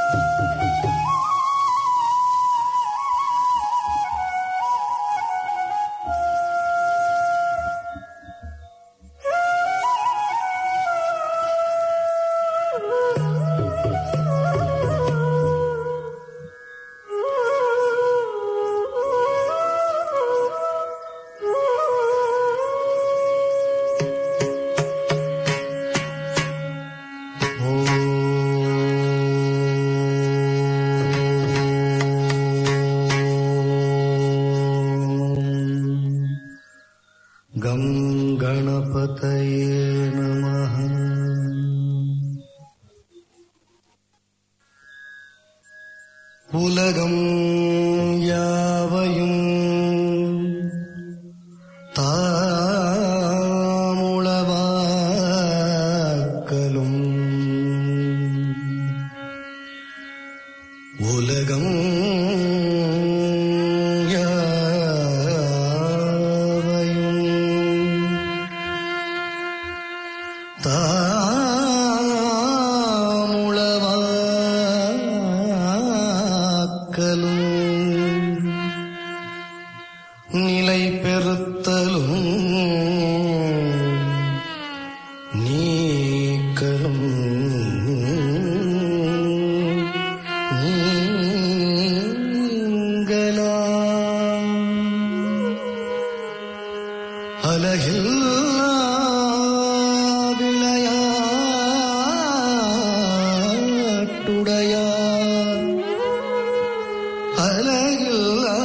गं गणपतये नमः உலகம் யாவையும் தாமுளவாக்கலும் உலகம் யாவையும் தாமுளவாக்கலும் நிலை பெறுத்தலும் நீக்கலும் நீங்களாம் அலகில்லா விளையாட்டுடையார் அலகில்லா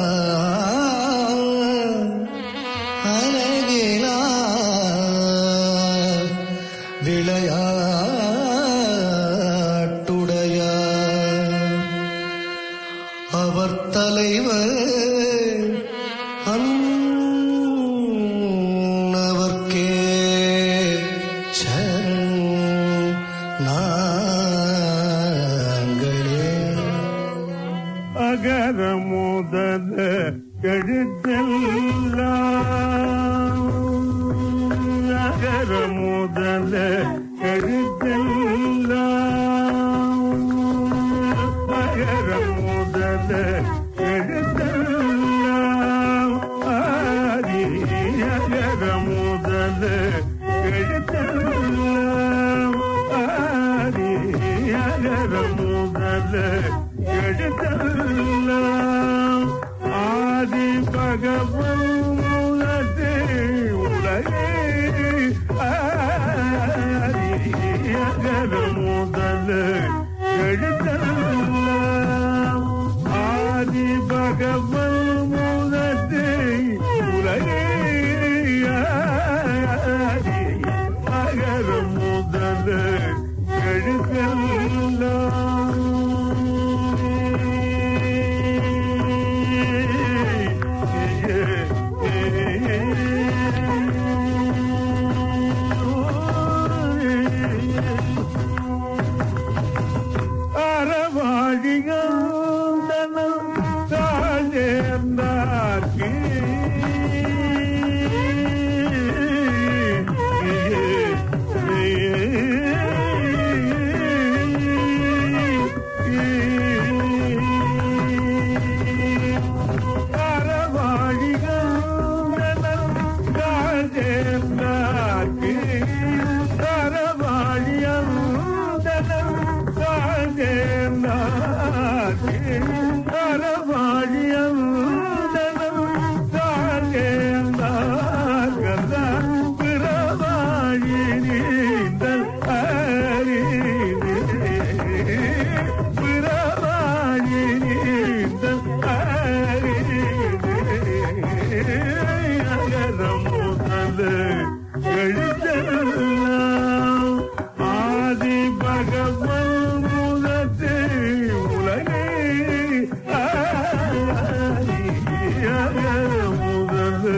அலகிலா விளையாட்டுடையார் அவர் தலைவர் அன்னவர்க்கே சரண் நாங்களே அகர முதல எழுத்தெல்லாம் அகர முதல எழுத்தெல்லாம் அகர முதல எழுத்தெல்லாம் ஆதி அகர முதல எழுத்தெல்லாம் ஆதி அகர முதல எழுத்தெல்லாம் ஆதி பகவன் முதலே உலகே ஆதி அகர முதல எழுத்தெல்லாம் ஆதி பகவன் முதலே உலகே ஆதி அகர முதல அறவாழிகாந்தனம் தாழ்ந்தார்க்கு எழுதலாம் ஆதி பகவன் முதத்தே உலகே ஆதி அகர முதல்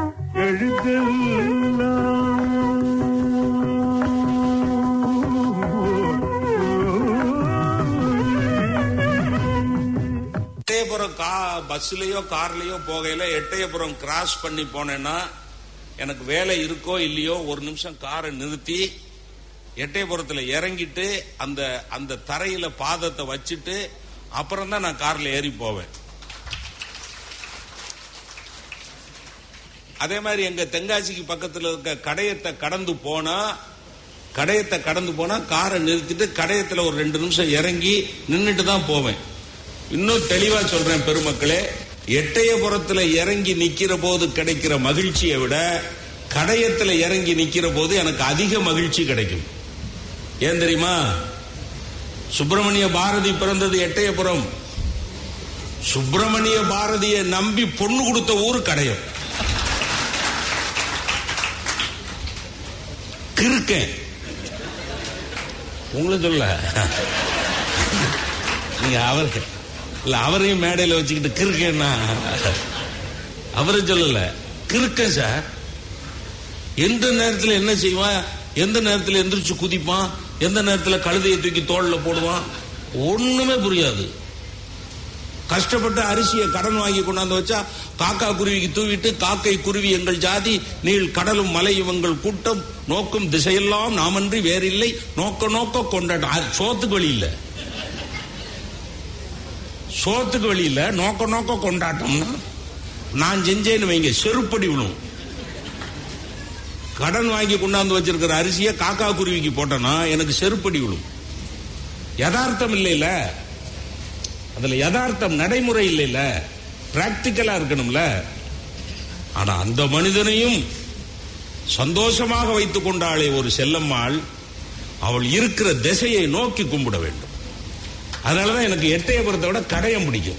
எழுதலாம் எட்டயபுரம் கா பஸ்லயோ கார்லயோ போகையில எட்டயபுரம் கிராஸ் பண்ணி போனேன்னா எனக்கு வேலை இருக்கோ இல்லையோ ஒரு நிமிஷம் காரை நிறுத்தி எட்டயபுரத்துல இறங்கிட்டு அந்த அந்த தரையில பாதத்தை வச்சுட்டு அப்புறம் தான் நான் கார்ல ஏறி போவேன் அதே மாதிரி எங்க தென்காசிக்கு பக்கத்துல இருக்க கடையத்தை கடந்து போனா கடையத்தை கடந்து போனா காரை நிறுத்திட்டு கடையத்துல ஒரு ரெண்டு நிமிஷம் இறங்கி நின்னுட்டு தான் போவேன் இன்னும் தெளிவா சொல்றேன் பெருமக்களே எட்டயபுரத்துல இறங்கி நிக்கிற போது கிடைக்கிற மகிழ்ச்சியை விட கடையத்துல இறங்கி நிக்கிற போது எனக்கு அதிக மகிழ்ச்சி கிடைக்கும் ஏன் தெரியுமா சுப்பிரமணிய பாரதி பிறந்தது எட்டயபுரம் சுப்பிரமணிய பாரதியை நம்பி பொண்ணு கொடுத்த ஊர் கடையம் கிறுக்கேன் உங்களை சொல்ல நீங்க அவர் இல்ல அவரையும் மேடையில வச்சுக்கிட்டு கிறுக்கேன்னா அவரை சொல்லல கிறுக்கன் சார் எந்த நேரத்தில் என்ன செய்வான் எந்த நேரத்தில் எந்திரிச்சு குதிப்பான் எந்த நேரத்தில் கழுதையை தூக்கி தோல்ல போடுவான் ஒண்ணுமே புரியாது கஷ்டப்பட்டு அரிசியை கடன் வாங்கி கொண்டாந்து வச்சா காக்கா குருவிக்கு தூவிட்டு காக்கை குருவி எங்கள் ஜாதி நீள் கடலும் மலையும் எங்கள் கூட்டம் நோக்கும் திசையெல்லாம் நாமன்றி வேறில்லை நோக்க நோக்க கொண்டாட்டம் அது சோத்துக்கு வழி இல்ல சோத்துக்கு வழி இல்ல நோக்க நோக்க கொண்டாட்டம்னா நான் செஞ்சேன்னு வைங்க செருப்படி விழும் கடன் வாங்கி கொண்டாந்து வச்சிருக்கிற அரிசியை காக்கா குருவிக்கு போட்டனா எனக்கு செருப்படி விழும் யதார்த்தம் இல்லைல்ல அதுல யதார்த்தம் நடைமுறை இல்லைல்ல பிராக்டிக்கலா இருக்கணும்ல ஆனா அந்த மனிதனையும் சந்தோஷமாக வைத்துக் கொண்டாளே ஒரு செல்லம்மாள் அவள் இருக்கிற திசையை நோக்கி கும்பிட வேண்டும் அதனாலதான் எனக்கு எட்டயபுரத்தை விட கடையம் பிடிக்கும்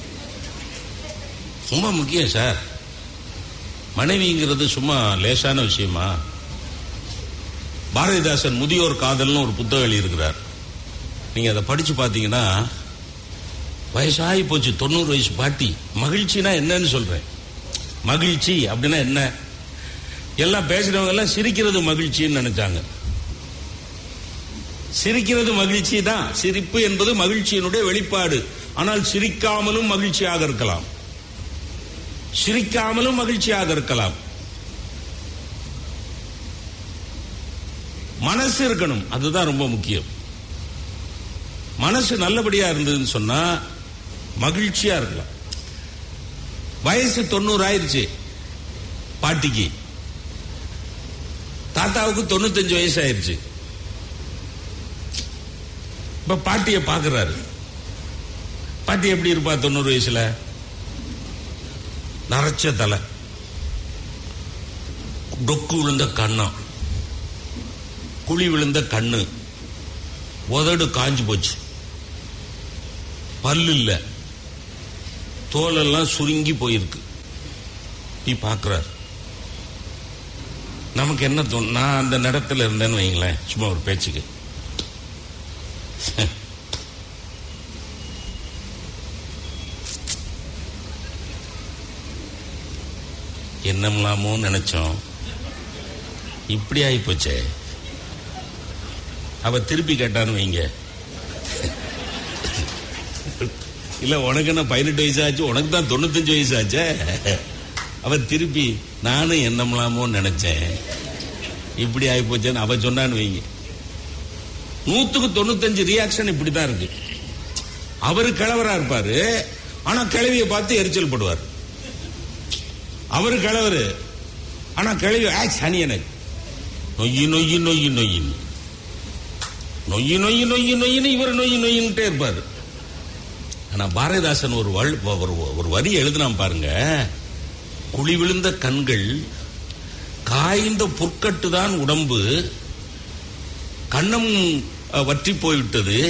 ரொம்ப முக்கியம் சார் மனைவிங்கிறது சும்மா லேசான விஷயமா பாரதிதாசன் முதியோர் காதல்னு ஒரு புத்தகம் எழுதியிருக்கிறார் நீங்க அதை படிச்சு பாத்தீங்கன்னா வயசாகி போச்சு தொண்ணூறு வயசு பாட்டி மகிழ்ச்சினா என்னன்னு சொல்றேன் மகிழ்ச்சி அப்படின்னா என்ன எல்லாம் பேசுறவங்க எல்லாம் சிரிக்கிறது மகிழ்ச்சின்னு நினைச்சாங்க சிரிக்கிறது மகிழ்ச்சி தான் சிரிப்பு என்பது மகிழ்ச்சியினுடைய வெளிப்பாடு ஆனால் சிரிக்காமலும் மகிழ்ச்சியாக இருக்கலாம் சிரிக்காமலும் மகிழ்ச்சியாக இருக்கலாம் மனசு இருக்கணும் அதுதான் ரொம்ப முக்கியம் மனசு நல்லபடியா இருந்ததுன்னு சொன்னா மகிழ்ச்சியா இருக்கலாம் வயசு தொண்ணூறு ஆயிருச்சு பாட்டிக்கு தாத்தாவுக்கு தொண்ணூத்தஞ்சு வயசு ஆயிருச்சு இப்ப பாட்டிய பாக்குறாரு பாட்டி எப்படி இருப்பா தொண்ணூறு வயசுல நரைச்ச தலை டொக்கு விழுந்த கண்ணம் குழி விழுந்த கண்ணு உதடு காஞ்சு போச்சு பல்லு இல்ல தோலெல்லாம் சுருங்கி போயிருக்கு நீ பாக்குறார் நமக்கு என்ன தோணும் நான் அந்த நடத்துல இருந்தேன்னு வைங்களேன் சும்மா ஒரு பேச்சுக்கு என்னம்லாமோ நினைச்சோம் இப்படி ஆகி போச்சே அவ திருப்பி கேட்டான்னு வைங்க இல்ல உனக்கு என்ன பதினெட்டு வயசு ஆச்சு உனக்கு தான் தொண்ணூத்தஞ்சு வயசு ஆச்சே அவ திருப்பி நானும் என்னம்லாமோ நினைச்சேன் இப்படி ஆகி போச்சேன்னு அவ சொன்னான்னு வைங்க நூத்துக்கு தொண்ணூத்தஞ்சு ரியாக்ஷன் இப்படிதான் இருக்கு அவரு கிழவரா இருப்பாரு ஆனா கிழவிய பார்த்து எரிச்சல் படுவார் அவரு கிழவரு ஆனா கிழவி ஆ சனி எனக்கு நொய்யி நொய்யி நொய்யி நொய்யின்னு நொய்யி நொய்யி நொய்யி நொய்யின்னு இவர் நொய்யி நொய்யின்ட்டே இருப்பாரு ஆனா பாரதிதாசன் ஒரு வள்- ஒரு ஒரு வரி எழுதினான் பாருங்க குழி விழுந்த கண்கள் காய்ந்த புற்கட்டு தான் உடம்பு கண்ணம் அஹ், வற்றி போய்விட்டது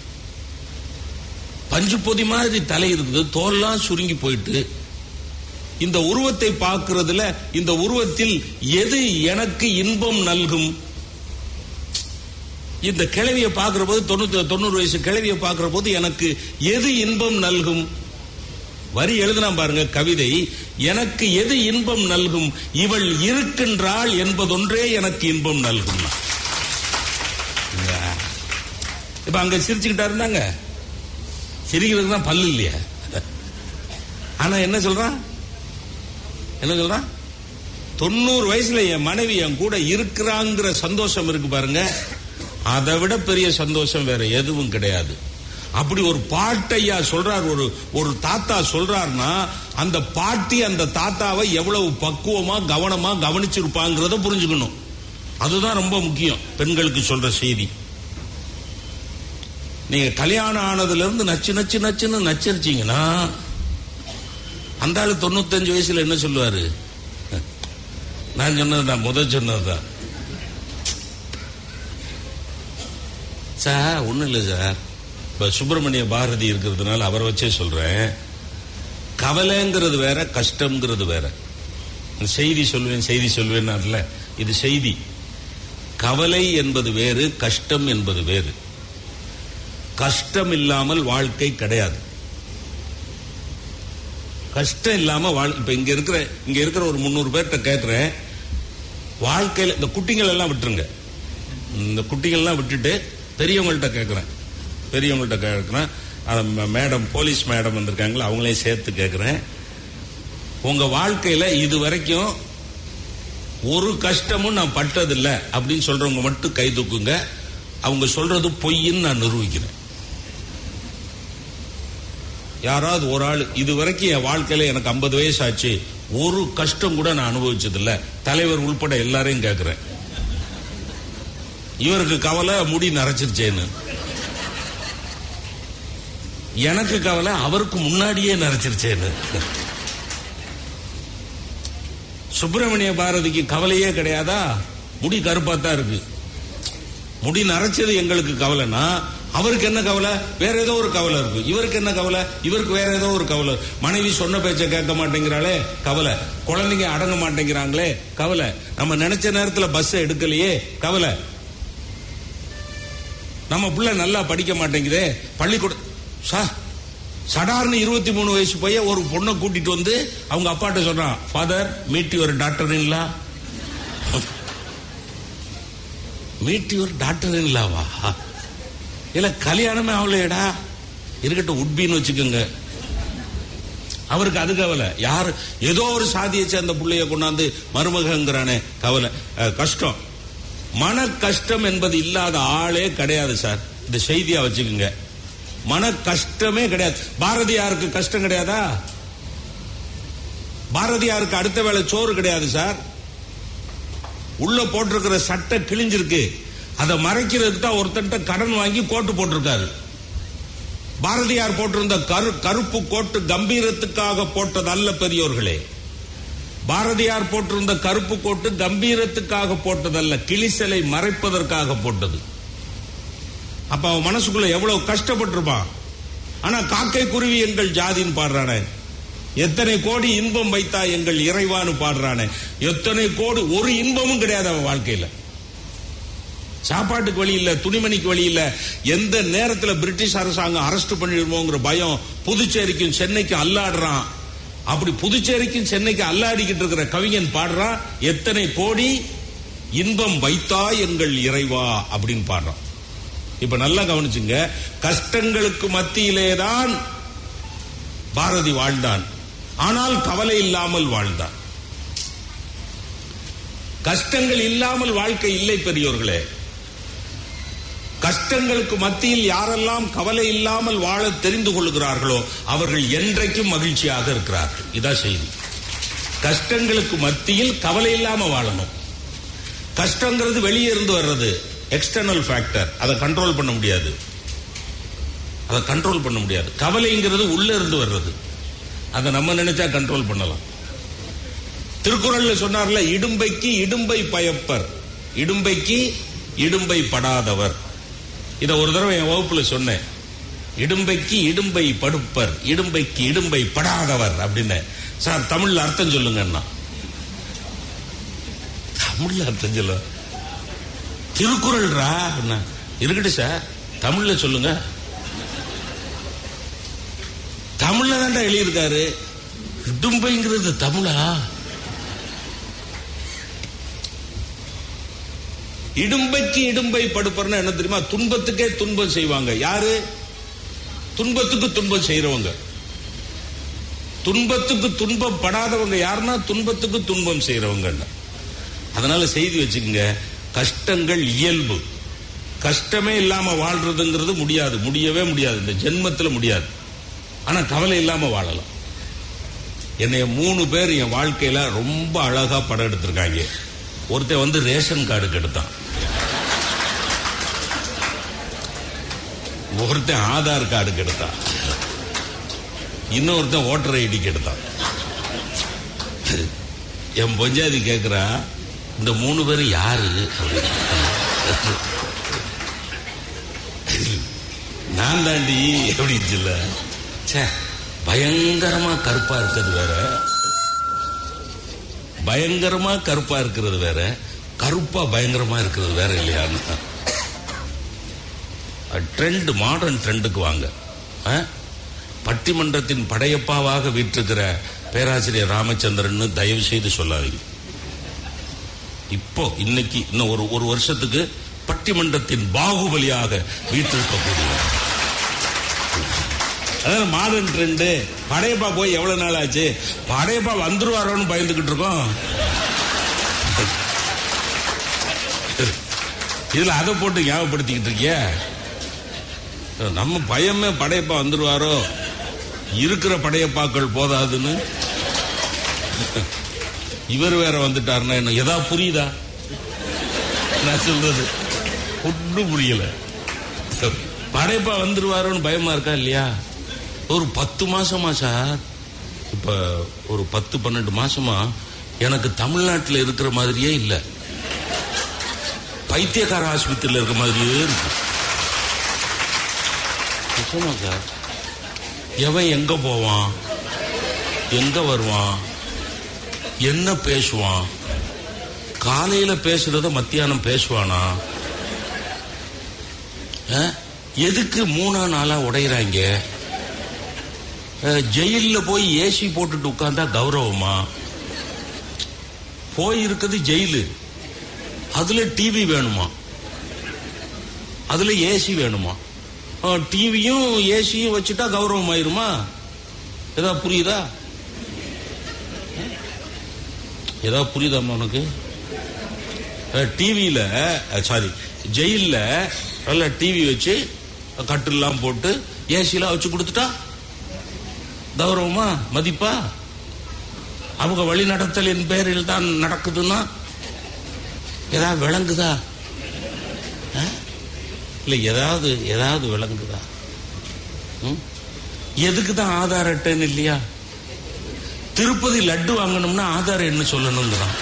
பஞ்சு பொதி மாதிரி தலை இருக்குது தோல்லாம் சுருங்கி போயிட்டு இந்த உருவத்தை பார்க்கிறதுல இந்த உருவத்தில் எது எனக்கு இன்பம் நல்கும் இந்த கிழவியை பார்க்கிற போது தொண்ணூத்தி தொண்ணூறு வயசு கிழவியை பார்க்கிற போது எனக்கு எது இன்பம் நல்கும் வரி எழுதினா பாருங்க கவிதை எனக்கு எது இன்பம் நல்கும் இவள் இருக்கின்றாள் என்பதொன்றே எனக்கு இன்பம் நல்கும் இப்ப அங்க சிரிச்சுக்கிட்டா இருந்தாங்க சிரிக்கிறதுக்கு தான் பல்லு இல்லையா ஆனா என்ன சொல்றான் என்ன சொல்றான் தொண்ணூறு வயசுல என் மனைவி என் கூட இருக்கிறாங்கிற சந்தோஷம் இருக்கு பாருங்க அதை விட பெரிய சந்தோஷம் வேற எதுவும் கிடையாது அப்படி ஒரு பாட்டையா சொல்றார் ஒரு ஒரு தாத்தா சொல்றாருன்னா அந்த பாட்டி அந்த தாத்தாவை எவ்வளவு பக்குவமா கவனமா கவனிச்சிருப்பாங்கிறத புரிஞ்சுக்கணும் அதுதான் ரொம்ப முக்கியம் பெண்களுக்கு சொல்ற செய்தி நீங்க கல்யாணம் ஆனதுல இருந்து நச்சு நச்சு நச்சுன்னு நச்சரிச்சீங்கன்னா அந்த ஆளு தொண்ணூத்தஞ்சு வயசுல என்ன சொல்லுவாரு நான் சொன்னதுதான் முதல் சொன்னதுதான் சார் ஒண்ணும் இல்லை சார் இப்ப சுப்பிரமணிய பாரதி இருக்கிறதுனால அவரை வச்சே சொல்றேன் கவலைங்கிறது வேற கஷ்டம்ங்கிறது வேற செய்தி சொல்வேன் செய்தி சொல்வேன் இது செய்தி கவலை என்பது வேறு கஷ்டம் என்பது வேறு கஷ்டம் இல்லாமல் வாழ்க்கை கிடையாது கஷ்டம் இல்லாம வாழ் இப்ப இங்க இருக்கிற இங்க இருக்கிற ஒரு முந்நூறு பேர்கிட்ட கேட்கிறேன் வாழ்க்கையில இந்த குட்டிகள் எல்லாம் விட்டுருங்க இந்த குட்டிகள் எல்லாம் விட்டுட்டு பெரியவங்கள்ட்ட கேட்கிறேன் பெரியவங்கள்ட்ட கேட்கிறேன் அஹ் ம- மேடம் போலீஸ் மேடம் வந்திருக்காங்களா அவங்களையும் சேர்த்து கேட்கிறேன் உங்க வாழ்க்கையில இது வரைக்கும் ஒரு கஷ்டமும் நான் பட்டதில்ல அப்படின்னு சொல்றவங்க மட்டும் கை தூக்குங்க அவங்க சொல்றது பொய்ன்னு நான் நிரூபிக்கிறேன் யாராவது ஒரு ஆள் இது வரைக்கும் என் வாழ்க்கையில எனக்கு 50 வயசு ஆச்சு ஒரு கஷ்டம் கூட நான் அனுபவிச்சதில்ல தலைவர் உள்பட எல்லாரையும் கேட்கிறேன் இவருக்கு கவலை முடி நரைச்சிருச்சேன்னு எனக்கு கவலை அவருக்கு முன்னாடியே நரைச்சிருச்சேன்னு சுப்பிரமணிய பாரதிக்கு கவலையே கிடையாதா முடி கருப்பா தான் இருக்கு முடி நரைச்சது எங்களுக்கு கவலைனா அவருக்கு என்ன கவலை வேற ஏதோ ஒரு கவலை இருக்கு இவருக்கு என்ன கவலை இவருக்கு வேற ஏதோ ஒரு கவலை மனைவி சொன்ன பேச்ச கேட்க மாட்டேங்கிறாளே கவலை குழந்தைங்க அடங்க மாட்டேங்கிறாங்களே கவலை நம்ம நினைச்ச நேரத்துல பஸ் எடுக்கலையே கவலை நம்ம பிள்ளை நல்லா படிக்க மாட்டேங்குதே பள்ளிக்கூடம் சார் சடார்னு இருபத்தி மூணு வயசு பையன் ஒரு பொண்ணை கூட்டிட்டு வந்து அவங்க அப்பாட்ட சொல்றான் ஃபாதர் மீட் யுவர் டாக்டர் இல்லா மீட் யுவர் டாக்டர் இல்லாவா இல்ல கல்யாணமே ஆகலையடா இருக்கட்டும் உட்பின்னு வச்சுக்கோங்க அவருக்கு அது கவலை யார் ஏதோ ஒரு சாதியை சேர்ந்த பிள்ளைய கொண்டாந்து மருமகங்கிறானே கவலை அஹ், கஷ்டம் மன கஷ்டம் என்பது இல்லாத ஆளே கிடையாது சார் இந்த செய்தியா வச்சுக்கோங்க மன கஷ்டமே கிடையாது பாரதியாருக்கு கஷ்டம் கிடையாதா பாரதியாருக்கு அடுத்த வேளை சோறு கிடையாது சார் உள்ள போட்டிருக்கிற சட்டை கிழிஞ்சிருக்கு அதை மறைக்கிறதுக்கு தான் ஒருத்தன்ட்ட கடன் வாங்கி கோட்டு போட்டிருக்காரு பாரதியார் போட்டிருந்த கரு கருப்பு கோட்டு கம்பீரத்துக்காக போட்டது அல்ல பெரியோர்களே பாரதியார் போட்டிருந்த கருப்பு கோட்டு கம்பீரத்துக்காக போட்டதல்ல கிளிசலை மறைப்பதற்காக போட்டது அப்ப அவன் மனசுக்குள்ள எவ்வளவு கஷ்டப்பட்டிருப்பான் ஆனா காக்கை குருவி எங்கள் ஜாதின்னு பாடுறானே எத்தனை கோடி இன்பம் வைத்தா எங்கள் இறைவான்னு பாடுறானே எத்தனை கோடி ஒரு இன்பமும் கிடையாது அவன் வாழ்க்கையில சாப்பாட்டுக்கு வழி இல்ல துணிமணிக்கு வழி இல்ல எந்த நேரத்துல பிரிட்டிஷ் அரசாங்கம் அரெஸ்ட் பண்ணிடுமோங்கிற பயம் புதுச்சேரிக்கும் சென்னைக்கும் அல்லாடுறான் அப்படி புதுச்சேரிக்கும் சென்னைக்கு அல்லாடிக்கிட்டு இருக்கிற கவிஞன் பாடுறான் எத்தனை கோடி இன்பம் வைத்தா எங்கள் இறைவா அப்படின்னு பாடுறான் இப்ப நல்லா கவனிச்சுங்க கஷ்டங்களுக்கு மத்தியிலேதான் பாரதி வாழ்ந்தான் ஆனால் கவலை இல்லாமல் வாழ்ந்தான் கஷ்டங்கள் இல்லாமல் வாழ்க்கை இல்லை பெரியோர்களே கஷ்டங்களுக்கு மத்தியில் யாரெல்லாம் கவலை இல்லாமல் வாழ தெரிந்து கொள்கிறார்களோ அவர்கள் என்றைக்கும் மகிழ்ச்சியாக இருக்கிறார்கள் இதான் செய்தி கஷ்டங்களுக்கு மத்தியில் கவலை இல்லாம வாழணும் கஷ்டங்கிறது வெளியே இருந்து வர்றது எக்ஸ்டர்னல் ஃபேக்டர் அதை கண்ட்ரோல் பண்ண முடியாது அதை கண்ட்ரோல் பண்ண முடியாது கவலைங்கிறது உள்ள இருந்து வர்றது அதை நம்ம நினைச்சா கண்ட்ரோல் பண்ணலாம் திருக்குறள்ல சொன்னார்ல இடும்பைக்கு இடும்பை பயப்பர் இடும்பைக்கு இடும்பை படாதவர் இத ஒரு தடவை என் வகுப்புல சொன்னேன் இடும்பைக்கு இடும்பை படுப்பர் இடும்பைக்கு இடும்பை படாதவர் அப்படின்னு சார் தமிழ்ல அர்த்தம் சொல்லுங்கன்னா தமிழ்ல அர்த்தம் சொல்ல திருக்குறள்ரா என்ன இருக்கட்டும் சார் தமிழ்ல சொல்லுங்க தமிழ்ல தான்டா எழுதியிருக்காரு இடும்பைங்கிறது தமிழா இடும்பைக்கு இடும்பை படுப்பர்னா என்ன தெரியுமா துன்பத்துக்கே துன்பம் செய்வாங்க யாரு துன்பத்துக்கு துன்பம் செய்யறவங்க துன்பத்துக்கு துன்பம் படாதவங்க யாருன்னா துன்பத்துக்கு துன்பம் செய்யறவங்க அதனால செய்தி வச்சுக்கோங்க கஷ்டங்கள் இயல்பு கஷ்டமே இல்லாம வாழ்றதுங்கிறது முடியாது முடியவே முடியாது இந்த ஜென்மத்துல முடியாது ஆனா கவலை இல்லாம வாழலாம் என்னைய மூணு பேர் என் வாழ்க்கையில ரொம்ப அழகா படம் எடுத்திருக்காங்க ஒருத்தன் வந்து ரேஷன் கார்டுக்கு எடுத்தான் ஒருத்தன் ஆதார் கார்டுக்கு எடுத்தான் இன்னொருத்தன் ஓட்டர் ஐடிக்கு எடுத்தான் என் பஞ்சாயத்து கேக்குறா இந்த மூணு பேரும் யாரு அப்படின்னு. நான் தாண்டி அப்படின்னு சொல்ல ச்சே பயங்கரமா கருப்பா இருக்கிறது வேற பயங்கரமா கருப்பா இருக்கிறது வேற கருப்பா பயங்கரமா இருக்கிறது வேற இல்லையான்னு ட்ரெண்ட் மாடர்ன் ட்ரெண்டுக்கு வாங்க ஆ? பட்டிமன்றத்தின் படையப்பாவாக வீற்றிருக்கிற பேராசிரியர் ராமச்சந்திரன் தயவு செய்து சொல்லாதீங்க இப்போ இன்னைக்கு இன்னும் ஒரு ஒரு வருஷத்துக்கு பட்டிமன்றத்தின் பாகுபலியாக வீற்றிருக்கக்கூடிய அதாவது மாடர்ன் ட்ரெண்டு படையப்பா போய் எவ்வளவு நாள் ஆச்சு படையப்பா வந்துருவாரோன்னு பயந்துகிட்டு இருக்கோம் இதுல அதை போட்டு ஞாபகப்படுத்திக்கிட்டு இருக்கிய நம்ம பயமே படையப்பா வந்துருவாரோ இருக்கிற படையப்பாக்கள் போதாதுன்னு இவர் வேற வந்துட்டாருன்னா என்ன எதா புரியுதா நான் சொல்றது ஒன்றும் புரியல படைப்பா வந்துருவாரோன்னு பயமா இருக்கா இல்லையா ஒரு பத்து மாசமா சார் இப்ப ஒரு பத்து பன்னெண்டு மாசமா எனக்கு தமிழ்நாட்டில் இருக்கிற மாதிரியே இல்ல பைத்தியக்கார ஆஸ்பத்திரியில் இருக்கிற மாதிரியே இருக்கு நிச்சயமா சார் எவன் எங்க போவான் எங்க வருவான் என்ன பேசுவான் காலையில பேசுறத மத்தியானம் பேசுவானா அஹ்? எதுக்கு மூணா நாளா உடையறாங்க அஹ், ஜெயில்ல போய் ஏசி போட்டுட்டு உட்கார்ந்தா கௌரவமா போய் இருக்குது ஜெயிலு அதுல டிவி வேணுமா அதுல ஏசி வேணுமா டிவியும் ஏசியும் வச்சுட்டா கௌரவம் ஆயிருமா ஏதா புரியுதா ஏதாவது புரியுதாம்மா உனக்கு டிவியில சாரி ஜெயில்ல நல்ல டிவி வச்சு கட்டிலாம் போட்டு ஏசிலாம் வச்சு கொடுத்துட்டா கௌரவமா மதிப்பா அவங்க வழி நடத்தலின் பேரில் தான் நடக்குதுன்னா ஏதாவது விளங்குதா ஆ? இல்ல ஏதாவது ஏதாவது விளங்குதா ம்? எதுக்கு தான் ஆதார் அட்டைன்னு இல்லையா திருப்பதி லட்டு வாங்கணும்னா ஆதார் என்ன சொல்லணுங்கிறான்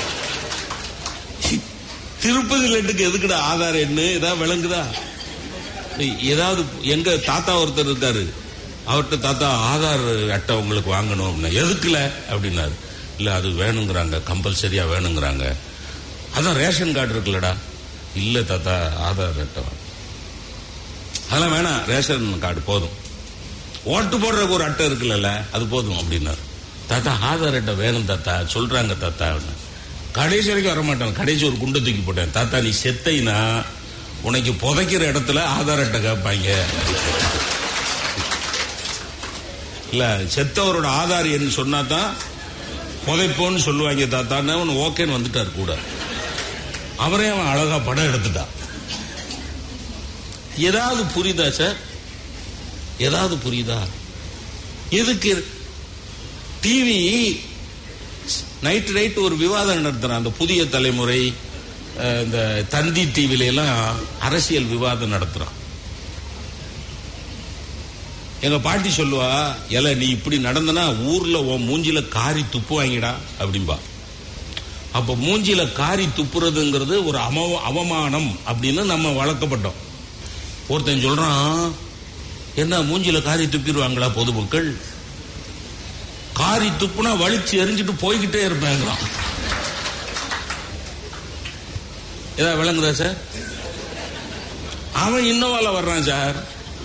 திருப்பதி லட்டுக்கு எதுக்குடா ஆதார் என்ன ஏதாவது விளங்குதா ஏதாவது எங்க தாத்தா ஒருத்தர் இருக்காரு அவர்கிட்ட தாத்தா ஆதார் அட்டை உங்களுக்கு வாங்கணும் அப்படின்னா எதுக்குல அப்படின்னாரு இல்ல அது வேணுங்கிறாங்க கம்பல்சரியா வேணுங்கிறாங்க அதான் ரேஷன் கார்டு இருக்குல்லடா இல்ல தாத்தா ஆதார் அட்டை வாங்க. அதெல்லாம் வேணாம் ரேஷன் கார்டு போதும் ஓட்டு போடுறதுக்கு ஒரு அட்டை இருக்குல்ல அது போதும் அப்படின்னாரு தாத்தா ஆதார் அட்டை வேணும் தாத்தா சொல்றாங்க தாத்தா அப்படின்னு. கடைசி வரைக்கும் வர மாட்டான் கடைசி ஒரு குண்டை தூக்கி போட்டேன் தாத்தா நீ செத்தைனா உனக்கு புதைக்கிற இடத்துல ஆதார் அட்டை கேட்பாங்க இல்ல செத்தவரோட ஆதார் எண் சொன்னா தான் புதைப்போன்னு சொல்லுவாங்க தாத்தான்னு அவன் ஓகேன்னு வந்துட்டார் கூட அவரே அவன் அழகா படம் எடுத்துட்டான் ஏதாவது புரியுதா சார் ஏதாவது புரியுதா எதுக்கு டிவி நைட் நைட் ஒரு விவாதம் நடத்துறான் அந்த புதிய தலைமுறை அஹ், இந்த தந்தி டிவில எல்லாம் அரசியல் விவாதம் நடத்துறான் எங்க பாட்டி சொல்லுவா எல நீ இப்படி நடந்தனா ஊர்ல உன் மூஞ்சில காரி துப்பு வாங்கிடா அப்படின்பா அப்ப மூஞ்சில காரி துப்புறதுங்கிறது ஒரு அவ- அவமானம் அப்படின்னு நம்ம வளர்க்கப்பட்டோம் ஒருத்தன் சொல்றான் என்ன மூஞ்சில காரி துப்பிடுவாங்களா பொதுமக்கள் காரி துப்புனா வலிச்சு எரிஞ்சிட்டு போய்கிட்டே இருப்பேங்கிறான் ஏதாவது விளங்குதா சார் அவன் இன்னோவால வர்றான் சார்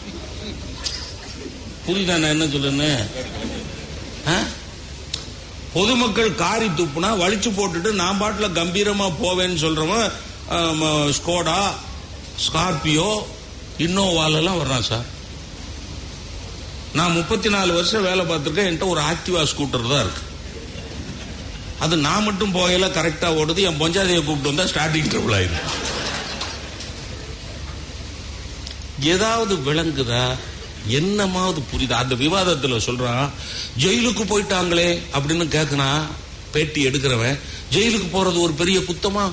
புரியுதா நான் என்ன சொல்லுன்னு ஆ? பொதுமக்கள் காரி துப்புனா வலிச்சு போட்டுட்டு நான் பாட்டுல கம்பீரமா போவேன்னு சொல்றவன் ஆம், ஸ்கோடா ஸ்கார்பியோ இன்னோவாலெல்லாம் வர்றான் சார் நான் முப்பத்தி நாலு வருஷம் வேலை பார்த்திருக்கேன் என்கிட்ட ஒரு ஆக்டிவா ஸ்கூட்டர் தான் இருக்கு அது நான் மட்டும் போகையில கரெக்டா ஓடுது என் பொஞ்சாதியை கூப்பிட்டு வந்தா ஸ்டார்டிங் ட்ரபிள் ஆயிரும் ஏதாவது விளங்குதா என்னமாவது புரியுதா அந்த விவாதத்துல சொல்றான் ஜெயிலுக்கு போயிட்டாங்களே அப்படின்னு கேட்கறான் பேட்டி எடுக்கிறவன் ஜெயிலுக்கு போறது ஒரு பெரிய குத்தமா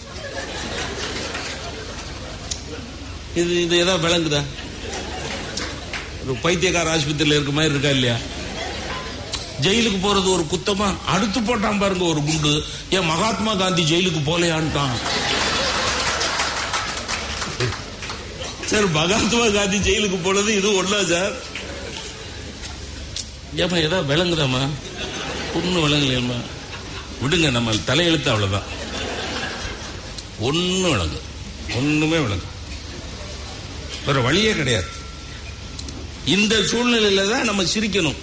இது இது ஏதாவது விளங்குதா ஒரு பைத்தியக்கார ஆஸ்பத்திரியில் இருக்க மாதிரி இருக்கா இல்லையா ஜெயிலுக்கு போறது ஒரு குத்தமா அடுத்து போட்டான் பாருங்க ஒரு குண்டு ஏன் மகாத்மா காந்தி ஜெயிலுக்கு போலையான்ட்டான் சார் மகாத்மா காந்தி ஜெயிலுக்கு போனது இது ஒண்ணா சார் ஏமா ஏதாவது விளங்குதாம்மா ஒன்றும் விளங்கலையம்மா விடுங்க நம்ம தலையெழுத்து அவ்வளவுதான் ஒன்றும் விளங்கு ஒண்ணுமே விளங்கு வேற வழியே கிடையாது இந்த சூழ்நிலையில தான் நம்ம சிரிக்கணும்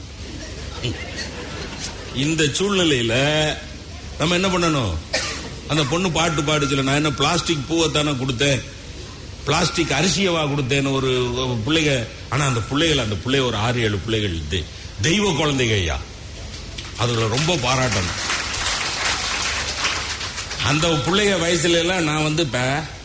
இந்த சூழ்நிலையில நம்ம என்ன பண்ணணும் அந்த பொண்ணு பாட்டு பாடுச்சுல நான் என்ன பிளாஸ்டிக் பூவை தானே கொடுத்தேன் பிளாஸ்டிக் அரிசியவா கொடுத்தேன்னு ஒரு ஒரு பிள்ளைங்க ஆனா அந்த பிள்ளைகள் அந்த பிள்ளை ஒரு ஆறு ஏழு பிள்ளைகள் தெ- தெய்வ குழந்தைங்க ஐயா அதுல ரொம்ப பாராட்டணும் அந்த பிள்ளைங்க வயசுல எல்லாம் நான் வந்து பே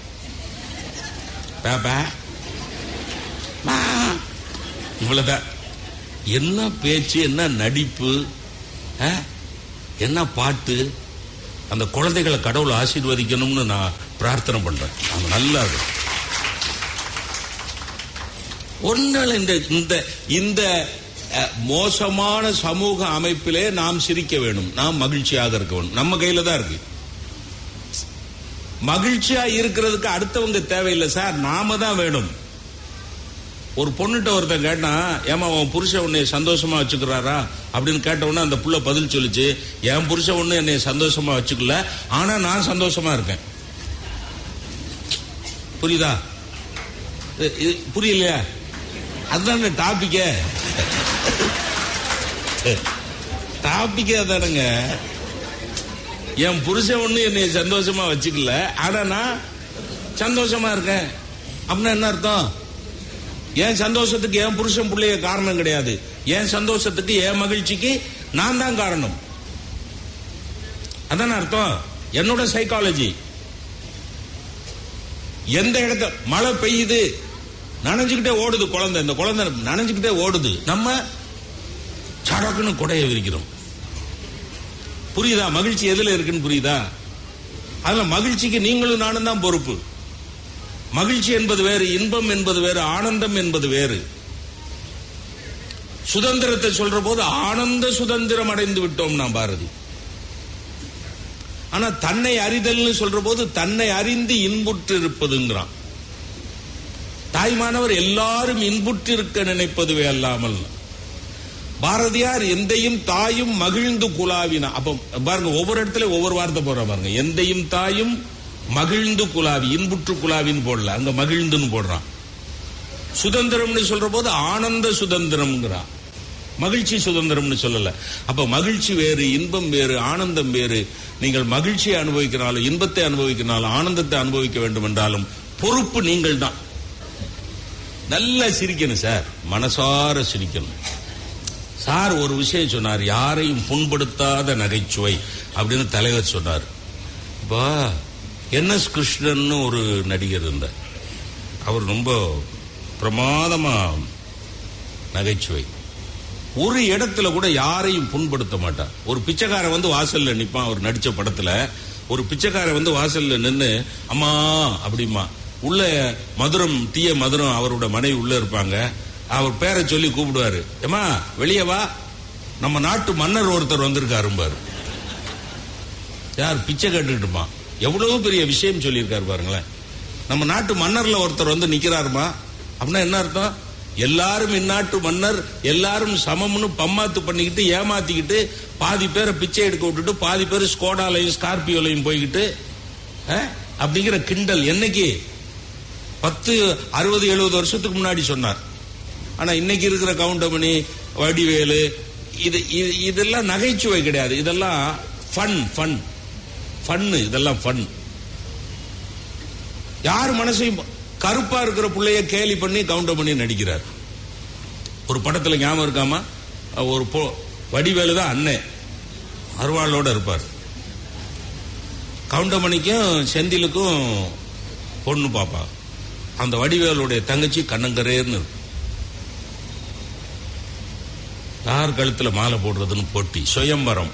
பே, பே மா. இவ்வளவுதான் என்ன பேச்சு என்ன நடிப்பு ஆ? என்ன பாட்டு அந்த குழந்தைகளை கடவுள் ஆசீர்வதிக்கணும்னு நான் பிரார்த்தனை பண்றேன் அவங்க நல்லா இருக்கும் ஒன்றால் இந்த இந்த இந்த அஹ், மோசமான சமூக அமைப்பிலே நாம் சிரிக்க வேணும் நாம் மகிழ்ச்சியாக இருக்க வேணும் நம்ம கையில தான் இருக்கு மகிழ்ச்சியா இருக்கிறதுக்கு அடுத்தவங்க தேவையில்லை சார் நாம தான் வேணும் ஒரு பொண்ணுகிட்ட ஒருத்தன் கேட்டான் ஏமா உன் புருஷன் உன்னை சந்தோஷமா வச்சுக்கிறாரா அப்படின்னு கேட்ட உடனே அந்த புள்ள பதில் சொல்லுச்சு என் புருஷன் ஒண்ணு என்னை சந்தோஷமா வச்சுக்கல ஆனா நான் சந்தோஷமா இருக்கேன் புரியுதா இது- இது புரியலையா அதுதானே டாபிக்கே டாபிக்கே அதானுங்க என் புருஷன் ஒண்ணு என்னை சந்தோஷமா வச்சுக்கல ஆனா நான் சந்தோஷமா இருக்கேன் அப்படின்னா என்ன அர்த்தம் என் சந்தோஷத்துக்கு என் புருஷன் பிள்ளைய காரணம் கிடையாது என் சந்தோஷத்துக்கு என் மகிழ்ச்சிக்கு நான் தான் காரணம் அதான அர்த்தம் என்னோட சைக்காலஜி எந்த இடத்த மழை பெய்யுது நனைஞ்சுக்கிட்டே ஓடுது குழந்தை இந்த குழந்தை நனைஞ்சுக்கிட்டே ஓடுது நம்ம சடக்குன்னு கொடைய விரிக்கிறோம் புரியுதா மகிழ்ச்சி எதுல இருக்குன்னு புரியுதா அதுல மகிழ்ச்சிக்கு நீங்களும் நானும் தான் பொறுப்பு மகிழ்ச்சி என்பது வேறு இன்பம் என்பது வேறு ஆனந்தம் என்பது வேறு சுதந்திரத்தை சொல்ற போது ஆனந்த சுதந்திரம் அடைந்து விட்டோம் நாம் பாரதி ஆனா தன்னை அறிதல்னு சொல்ற போது தன்னை அறிந்து இன்புற்று இருப்பதுங்கிறான் தாய்மானவர் எல்லாரும் இன்புற்று இருக்க நினைப்பதுவே அல்லாமல் பாரதியார் எந்தையும் தாயும் மகிழ்ந்து குலாவினா அப்ப பாருங்க ஒவ்வொரு இடத்துல ஒவ்வொரு வார்த்தை போடுற பாருங்க எந்தையும் தாயும் மகிழ்ந்து குலாவி இன்புற்று குலாவின்னு போடல அங்க மகிழ்ந்துன்னு போடுறான் சுதந்திரம்னு சொல்ற போது ஆனந்த சுதந்திரம்ங்கிறான் மகிழ்ச்சி சுதந்திரம்னு சொல்லல அப்ப மகிழ்ச்சி வேறு இன்பம் வேறு ஆனந்தம் வேறு நீங்கள் மகிழ்ச்சியை அனுபவிக்கிறாலும் இன்பத்தை அனுபவிக்கிறாலும் ஆனந்தத்தை அனுபவிக்க வேண்டும் என்றாலும் பொறுப்பு நீங்கள் தான் நல்லா சிரிக்கணும் சார் மனசார சிரிக்கணும் சார் ஒரு விஷயம் சொன்னார் யாரையும் புண்படுத்தாத நகைச்சுவை அப்படின்னு தலைவர் சொன்னார் இப்போ என் எஸ் கிருஷ்ணன் ஒரு நடிகர் இருந்தார் அவர் ரொம்ப பிரமாதமா நகைச்சுவை ஒரு இடத்துல கூட யாரையும் புண்படுத்த மாட்டார் ஒரு பிச்சைக்காரன் வந்து வாசல்ல நிப்பான் அவர் நடிச்ச படத்துல ஒரு பிச்சைக்காரன் வந்து வாசல்ல நின்னு அம்மா அப்படிமா உள்ள மதுரம் தீய மதுரம் அவரோட மனைவி உள்ள இருப்பாங்க அவர் பேரை சொல்லி கூப்பிடுவாரு ஏமா வெளியே வா நம்ம நாட்டு மன்னர் ஒருத்தர் வந்திருக்காரும்பாரு யார் பிச்சை கேட்டுட்டுமா எவ்வளவு பெரிய விஷயம் சொல்லியிருக்காரு பாருங்களேன் நம்ம நாட்டு மன்னர்ல ஒருத்தர் வந்து நிக்கிறாருமா அப்படின்னா என்ன அர்த்தம் எல்லாரும் இந்நாட்டு மன்னர் எல்லாரும் சமம்னு பம்மாத்து பண்ணிக்கிட்டு ஏமாத்திக்கிட்டு பாதி பேரை பிச்சை எடுக்க விட்டுட்டு பாதி பேர் ஸ்கோடாலையும் ஸ்கார்பியோலையும் போய்கிட்டு அஹ், அப்படிங்கிற கிண்டல் என்னைக்கு பத்து அறுபது எழுபது வருஷத்துக்கு முன்னாடி சொன்னார் ஆனா இன்னைக்கு இருக்கிற கவுண்டமணி வடிவேலு இது இது- இதெல்லாம் நகைச்சுவை கிடையாது இதெல்லாம் ஃபன் ஃபன் ஃபன்னு இதெல்லாம் ஃபன் யார் மனசையும் கருப்பா இருக்கிற புள்ளைய கேலி பண்ணி கவுண்டர் பண்ணி நடிக்கிறார் ஒரு படத்துல ஞாபகம் இருக்காமா ஒரு பொ- வடிவேலு தான் அண்ணன் அருவாளோட இருப்பார் கவுண்டமணிக்கும் செந்திலுக்கும் பொண்ணு பாப்பா அந்த வடிவேலுடைய தங்கச்சி கண்ணங்கரேர்னு இருக்கும். யார் கழுத்துல மாலை போடுறதுன்னு போட்டி சுயம்பரம்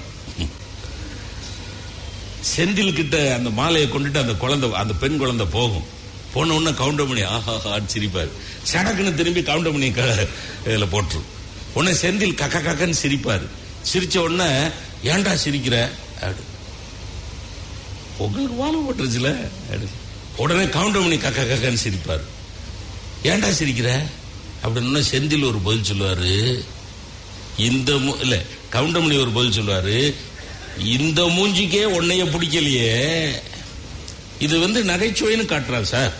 செந்தில் கிட்ட அந்த மாலையை கொண்டுட்டு அந்த குழந்தை அந்த பெண் குழந்தை போகும் போன உடனே கவுண்டமணி ஆஹாஹான்னு சிரிப்பார் சடக்குன்னு திரும்பி கவுண்டமணி க இதில் போட்டுரும் உடனே செந்தில் கக்க கக்கன்னு சிரிப்பார் சிரிச்ச உடனே ஏன்டா சிரிக்கிற அப்படி உங்களுக்கு மாலை போட்டுருச்சுல அப்படி. உடனே கவுண்டமணி கக்க கக்கன்னு சிரிப்பார் ஏன்டா சிரிக்கிற அப்படின்னு செந்தில் ஒரு பதில் சொல்லுவாரு இந்த மூ- இல்ல கவுண்டமணி ஒரு பதில் சொல்லுவாரு இந்த மூஞ்சிக்கே உன்னைய பிடிக்கலையே இது வந்து நகைச்சுவைன்னு காட்டுறான் சார்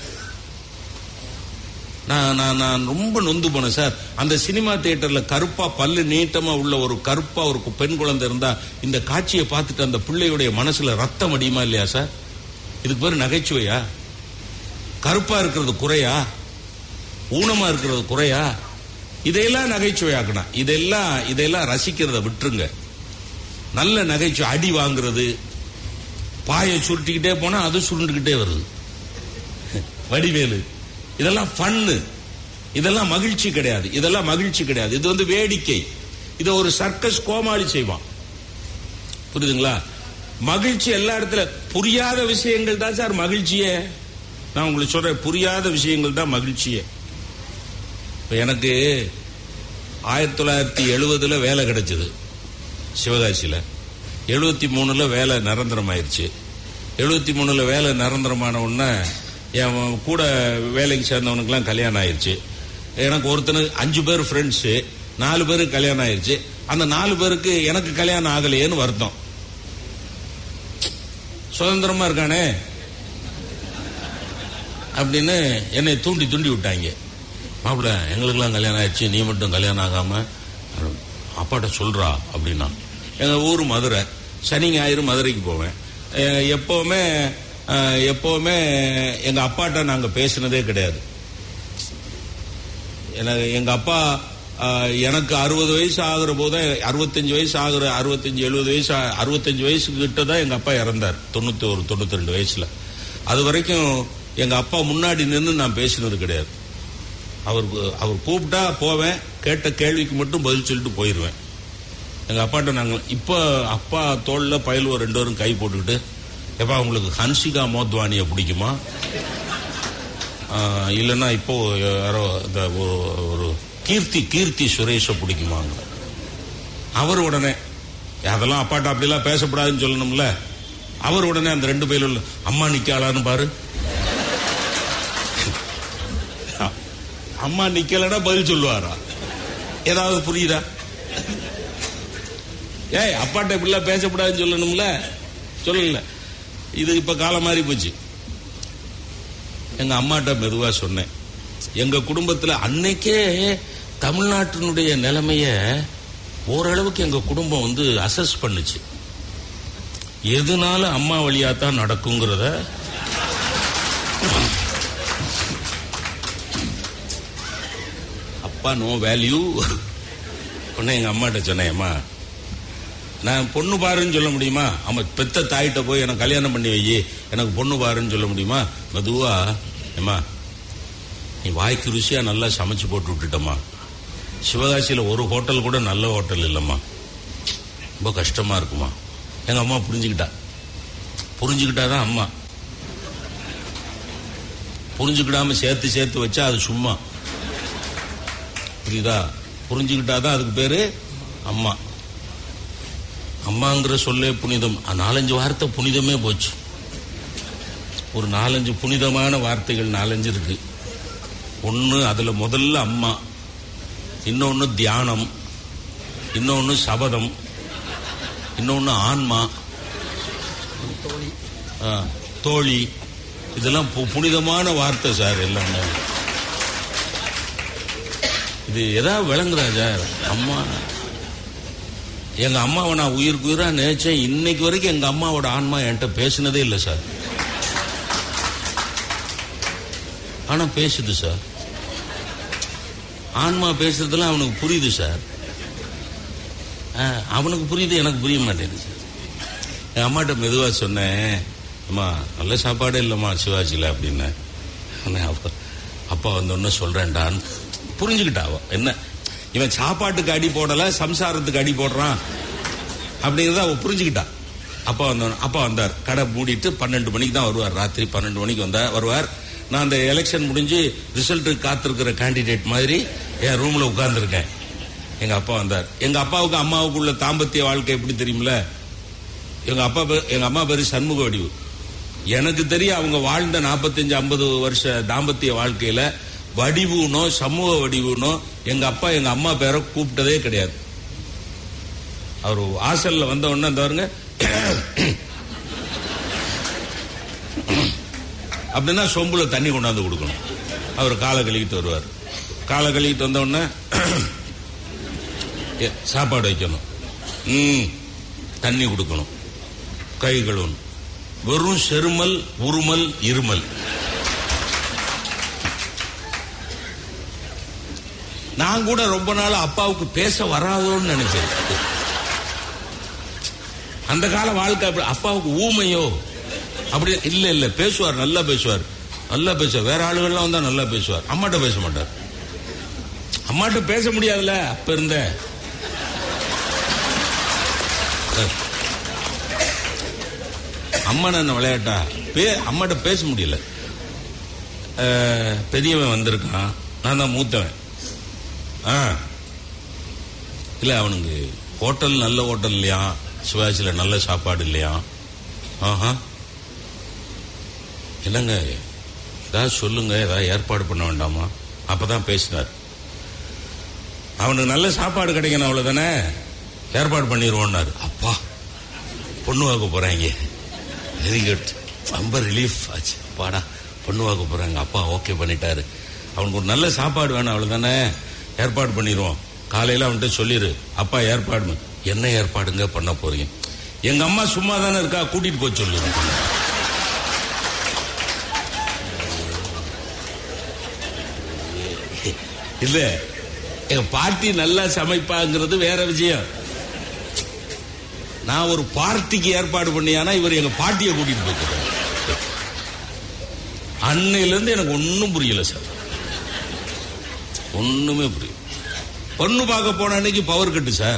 நான் நான் நான் ரொம்ப நொந்து போனேன் சார் அந்த சினிமா தியேட்டர்ல கருப்பா பல்லு நீட்டமா உள்ள ஒரு கருப்பா ஒரு கு- பெண் குழந்தை இருந்தா இந்த காட்சியை பார்த்துட்டு அந்த பிள்ளையுடைய மனசுல ரத்தம் அடியுமா இல்லையா சார் இதுக்கு பேரு நகைச்சுவையா கருப்பா இருக்கிறது குறையா ஊனமா இருக்கிறது குறையா இதையெல்லாம் நகைச்சுவையாக்கணும் இதெல்லாம் இதெல்லாம் ரசிக்கிறத விட்டுருங்க நல்ல நகைச்சுவை அடி வாங்குறது பாயை சுருட்டிக்கிட்டே போனா அது சுருண்டுகிட்டே வருது வடிவேலு இதெல்லாம் ஃபன்னு இதெல்லாம் மகிழ்ச்சி கிடையாது இதெல்லாம் மகிழ்ச்சி கிடையாது இது வந்து வேடிக்கை இதை ஒரு சர்க்கஸ் கோமாளி செய்வான் புரியுதுங்களா மகிழ்ச்சி எல்லா இடத்துல புரியாத விஷயங்கள் தான் சார் மகிழ்ச்சியே நான் உங்களுக்கு சொல்றேன் புரியாத விஷயங்கள் தான் மகிழ்ச்சியே இப்ப எனக்கு ஆயிரத்தி தொள்ளாயிரத்தி எழுபதுல வேலை கிடைச்சது சிவகாசியில எழுபத்தி மூணுல வேலை நிரந்தரம் ஆயிருச்சு எழுபத்தி மூணுல வேலை நிரந்தரமான உடனே என் கூட வேலைக்கு சேர்ந்தவனுக்குலாம் கல்யாணம் ஆயிருச்சு எனக்கு ஒருத்தனுக்கு அஞ்சு பேர் ஃப்ரெண்ட்ஸு நாலு பேருக்கு கல்யாணம் ஆயிருச்சு அந்த நாலு பேருக்கு எனக்கு கல்யாணம் ஆகலையேன்னு வருத்தம் சுதந்திரமா இருக்கானே அப்படின்னு என்னை தூண்டி தூண்டி விட்டாங்க மாப்பிள்ள எங்களுக்கெல்லாம் கல்யாணம் ஆயிடுச்சு நீ மட்டும் கல்யாணம் ஆகாம அப்பாட்ட சொல்றா அப்படின்னா எங்க ஊர் மதுரை சனி ஞாயிறு மதுரைக்கு போவேன் அஹ் எப்பவுமே அஹ் எப்பவுமே எங்க அப்பாட்ட நாங்க பேசினதே கிடையாது எனக்கு எங்க அப்பா அஹ், எனக்கு அறுபது வயசு ஆகுற போது அறுபத்தஞ்சு வயசு ஆகுற அறுபத்தஞ்சு எழுபது வயசு ஆ- அறுபத்தஞ்சு வயசு கிட்ட தான் எங்க அப்பா இறந்தார் தொண்ணூத்தி ஒரு தொண்ணூத்தி ரெண்டு வயசுல அது வரைக்கும் எங்க அப்பா முன்னாடி நின்று நான் பேசினது கிடையாது அவர் அவர் கூப்பிட்டா போவேன் கேட்ட கேள்விக்கு மட்டும் பதில் சொல்லிட்டு போயிடுவேன் எங்க அப்பாட்ட நாங்கள் இப்போ அப்பா தோல்ல பயலுவ ரெண்டு பேரும் கை போட்டுக்கிட்டு எப்பா உங்களுக்கு ஹன்சிகா மோத்வானியை பிடிக்குமா ஆஹ், இல்லைன்னா இப்போ யாரோ இந்த ஒரு- ஒரு கீர்த்தி கீர்த்தி சுரேஷை பிடிக்குமாங்க அவர் உடனே அதெல்லாம் அப்பாட்ட அப்படிலாம் பேசக்கூடாதுன்னு சொல்லணும்ல அவர் உடனே அந்த ரெண்டு பேரும் அம்மா நிக்காளான்னு பாரு அம்மா நிக்கலன்னா பதில் சொல்லுவாரா ஏதாவது புரியுதா ஏய் அப்பாட்ட இப்படிலாம் பேசக்கூடாதுன்னு சொல்லணும்ல சொல்லல இது இப்ப காலம் மாறி போச்சு எங்க அம்மாட்ட மெதுவா சொன்னேன் எங்க குடும்பத்துல அன்னைக்கே தமிழ்நாட்டினுடைய நிலைமைய ஓரளவுக்கு எங்க குடும்பம் வந்து அசஸ் பண்ணுச்சு எதுனால அம்மா வழியா தான் நடக்குங்கிறத அப்பா நோ வேல்யூ உடனே எங்க அம்மாட்ட சொன்னேன் அம்மா நான் பொண்ணு பாருன்னு சொல்ல முடியுமா அம்மா பெத்த தாயிட்ட போய் எனக்கு கல்யாணம் பண்ணி வை எனக்கு பொண்ணு பாருன்னு சொல்ல முடியுமா மெதுவா ஏம்மா நீ வாய்க்கு ருசியா நல்லா சமைச்சு போட்டு விட்டுட்டம்மா சிவகாசியில ஒரு ஹோட்டல் கூட நல்ல ஹோட்டல் இல்லம்மா ரொம்ப கஷ்டமா இருக்குமா எங்க அம்மா புரிஞ்சுக்கிட்டா புரிஞ்சுக்கிட்டாதான் அம்மா புரிஞ்சுக்கிடாம சேர்த்து சேர்த்து வச்சா அது சும்மா புரியுதா புரிஞ்சுக்கிட்டாதான் அதுக்கு பேரு அம்மா அம்மாங்கிற சொல்லே புனிதம் அஹ் நாலஞ்சு வார்த்தை புனிதமே போச்சு ஒரு நாலஞ்சு புனிதமான வார்த்தைகள் நாலஞ்சு இருக்கு ஒன்று அதுல முதல்ல அம்மா இன்னொன்னு தியானம் இன்னொன்னு சபதம் இன்னொன்னு ஆன்மா ஆ, தோழி இதெல்லாம் பு- புனிதமான வார்த்தை சார் எல்லாமே இது எதாவது விளங்குதா சார் அம்மா எங்க அம்மாவை நான் உயிருக்கு உயிரா நினைச்சேன் இன்னைக்கு வரைக்கும் எங்க அம்மாவோட ஆன்மா என்கிட்ட பேசினதே இல்லை சார் ஆனா பேசுது சார் ஆன்மா பேசுறதுலாம் அவனுக்கு புரியுது சார் ஆ, அவனுக்கு புரியுது எனக்கு புரிய மாட்டேங்குது சார் என் அம்மாட்ட மெதுவா சொன்னேன் அம்மா நல்ல சாப்பாடே இல்லைம்மா சிவாஜியில் அப்படின்னு உடனே அவ அப்பா வந்தோன்னு சொல்றேன்டான்னு புரிஞ்சுக்கிட்டா அவ என்ன இவன் சாப்பாட்டுக்கு அடி போடல சம்சாரத்துக்கு அடி போடுறான் அப்படிங்கிறத அவ புரிஞ்சுக்கிட்டா அப்பா வந்தோம் அப்பா வந்தார் கடை மூடிட்டு பன்னெண்டு மணிக்கு தான் வருவார் ராத்திரி பன்னெண்டு மணிக்கு வந்தா வருவார் நான் அந்த எலெக்ஷன் முடிஞ்சு ரிசல்ட்டுக்கு காத்திருக்கிற கேண்டிடேட் மாதிரி என் ரூம்ல உட்கார்ந்துருக்கேன் எங்க அப்பா வந்தார் எங்க அப்பாவுக்கு அம்மாவுக்கு உள்ள தாம்பத்திய வாழ்க்கை எப்படி தெரியுமில்ல எங்க அப்பா பேர் எங்க அம்மா பேரு சண்முக வடிவு எனக்கு தெரியும் அவங்க வாழ்ந்த 45 ஐம்பது வருஷ தாம்பத்திய வாழ்க்கையில வடிவுனோ சமூக வடிவுனோ எங்க அப்பா எங்க அம்மா பேரை கூப்பிட்டதே கிடையாது அவர் வாசல்ல வந்த உடனே இந்த பாருங்க அப்படின்னா சொம்புல தண்ணி கொண்டாந்து கொடுக்கணும் அவர் காலை கழுவிட்டு வருவார் காலை கழுவிட்டு வந்த உடனே ஏ, சாப்பாடு வைக்கணும் ம் தண்ணி கொடுக்கணும் கை கழுவணும் வெறும் செருமல் உருமல் இருமல் நான் கூட ரொம்ப நாள் அப்பாவுக்கு பேச வராதோன்னு நினைச்சேன் அந்த கால வாழ்க்கை அப்படி அப்பாவுக்கு ஊமையோ அப்படி இல்ல இல்ல பேசுவார் நல்லா பேசுவார் நல்லா பேசுவார் வேற ஆளுகள்லாம் வந்தா நல்லா பேசுவார் அம்மாட்ட பேச மாட்டார் அம்மாட்ட பேச முடியாதுல்ல அப்ப இருந்த அம்மா என்ன விளையாட்டா பே அம்மாட்ட பேச முடியல அஹ், பெரியவன் வந்திருக்கான் நான் தான் மூத்தவன் ஆ இல்ல அவனுக்கு ஹோட்டல் நல்ல ஹோட்டல் இல்லையா சிவாஜில நல்ல சாப்பாடு இல்லையா ஆஹா என்னங்க ஏதாவது சொல்லுங்க ஏதாவது ஏற்பாடு பண்ண வேண்டாமா அப்பதான் பேசினார் அவனுக்கு நல்ல சாப்பாடு கிடைக்கணும் அவ்வளவுதானே ஏற்பாடு பண்ணிடுவோம்னாரு அப்பா பொண்ணு வாக்க போறாங்க வெரி குட் ரொம்ப ரிலீஃப் ஆச்சு பாடா பொண்ணு வாக்க போறாங்க அப்பா ஓகே பண்ணிட்டாரு அவனுக்கு ஒரு நல்ல சாப்பாடு வேணும் அவ்வளவுதானே ஏற்பாடு பண்ணிடுவோம் காலையில அவன்கிட்ட சொல்லிரு அப்பா ஏற்பாடு பண்ணு. என்ன ஏற்பாடுங்க பண்ண போறீங்க எங்க அம்மா சும்மா தானே இருக்கா கூட்டிட்டு போய் சொல்லுங்க இல்ல எங்க பாட்டி நல்லா சமைப்பாங்கிறது வேற விஷயம் நான் ஒரு பார்ட்டிக்கு ஏற்பாடு பண்ணியானா இவர் எங்க பாட்டியை கூட்டிட்டு போய்க்கிறார் அன்னையில இருந்து எனக்கு ஒன்னும் புரியல சார் ஒண்ணுமே புரியல பொண்ணு பார்க்க போன அன்னைக்கு பவர் கட்டு சார்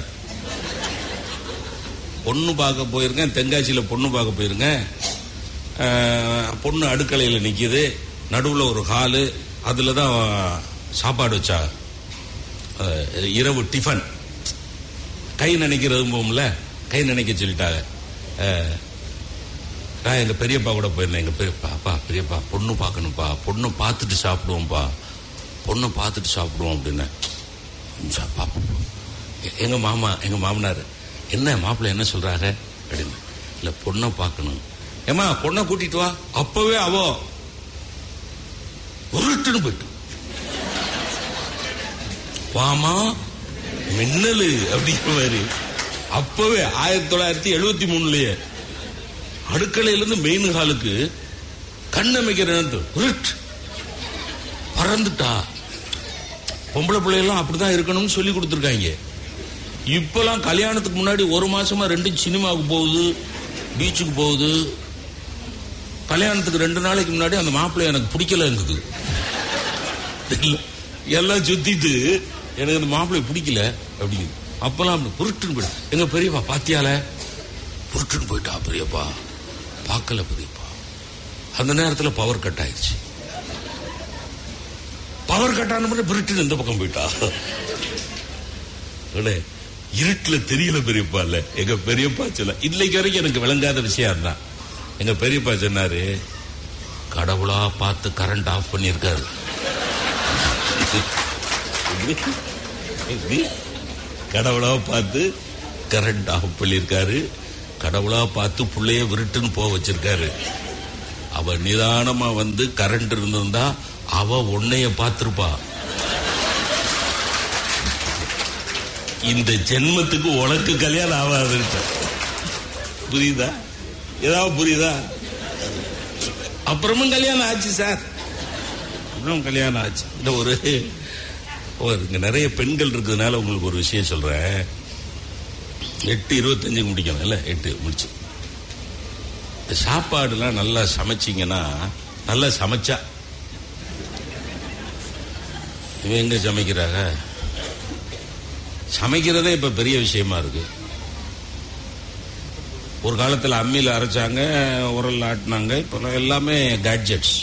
பொண்ணு பார்க்க போயிருக்கேன் தென்காசியில பொண்ணு பார்க்க போயிருக்கேன் அஹ், பொண்ணு அடுக்கலையில நிக்குது நடுவுல ஒரு ஹாலு அதுல தான் சாப்பாடு வச்சா அஹ், இரவு டிஃபன் கை நினைக்கிறது போகும்ல கை நினைக்க சொல்லிட்டாங்க அஹ், நான் எங்க பெரியப்பா கூட போயிருந்தேன் எங்க பெரியப்பா அப்பா பெரியப்பா பொண்ணு பார்க்கணும்ப்பா பொண்ணு பார்த்துட்டு சாப்பிடுவோம்ப்பா பொண்ணு பார்த்துட்டு சாப்பிடுவோம் அப்படின்னு சா- பாப்போம். எ- எங்க மாமா எங்க மாமனார் என்ன மாப்பிள்ளை என்ன சொல்றாங்க அப்படின்னு இல்ல பொண்ணை பார்க்கணும் ஏமா பொண்ணை கூட்டிட்டு வா அப்பவே அவ உருட்டுன்னு போயிட்டு வாமா மின்னலு அப்படிங்கிற அப்பவே ஆயிரத்தி தொள்ளாயிரத்தி எழுபத்தி மூணுலயே அடுக்கலையில இருந்து மெயின் ஹாலுக்கு கண்ணமைக்கிறேன் உருட் பறந்துட்டா பொம்பளை பிள்ளைகள்லாம் அப்படிதான் இருக்கணும்னு சொல்லி கொடுத்துருக்காங்க இப்பெல்லாம் கல்யாணத்துக்கு முன்னாடி ஒரு மாசமா ரெண்டு சினிமாவுக்கு போகுது பீச்சுக்கு போகுது கல்யாணத்துக்கு ரெண்டு நாளைக்கு முன்னாடி அந்த மாப்பிள்ளை எனக்கு பிடிக்கல இருந்தது இல்ல, எல்லாம் சுத்திட்டு எனக்கு அந்த மாப்பிள்ளை பிடிக்கல அப்படிங்குது அப்பெல்லாம் அப்படி புருட்டுன்னு போயிட்டு எங்க பெரியப்பா பாத்தியால புருட்டுன்னு போயிட்டா பெரியப்பா பார்க்கல பெரியப்பா அந்த நேரத்துல பவர் கட் ஆயிடுச்சு பவர் கட் ஆன பிறகு பிரிட்டு இந்த பக்கம் போயிட்டா அடே, இருட்டுல தெரியல பெரியப்பா இல்ல எங்க பெரியப்பா சொல்ல இன்னைக்கு வரைக்கும் எனக்கு விளங்காத விஷயம் தான் எங்க பெரியப்பா சொன்னாரு கடவுளா பார்த்து கரண்ட் ஆஃப் பண்ணியிருக்காரு எப்படி? கடவுளா பார்த்து கரண்ட் ஆஃப் பண்ணியிருக்காரு கடவுளா பார்த்து புள்ளைய விருட்டுன்னு போக வச்சிருக்காரு அவ நிதானமா வந்து கரண்ட் இருந்திருந்தா அவ உன்னைய பார்த்திருப்பா இந்த ஜென்மத்துக்கு உனக்கு கல்யாணம் ஆகாது புரியுதா ஏதாவது புரியுதா அப்புறமும் கல்யாணம் ஆச்சு சார் அப்புறம் கல்யாணம் ஆச்சு இந்த ஒரு ஒரு இங்க நிறைய பெண்கள் இருக்கிறதுனால உங்களுக்கு ஒரு விஷயம் சொல்றேன் எட்டு இருபத்தஞ்சுக்கு முடிக்கணும் இல்ல எட்டு முடிச்சு இந்த சாப்பாடுலாம் நல்லா சமைச்சீங்கன்னா நல்லா சமைச்சா இவன் எங்க சமைக்கிறாங்க சமைக்கிறதே இப்ப பெரிய விஷயமா இருக்கு ஒரு காலத்துல அம்மியில அரைச்சாங்க உரல் ஆட்டினாங்க இப்ப எல்லாமே கேட்ஜெட்ஸ்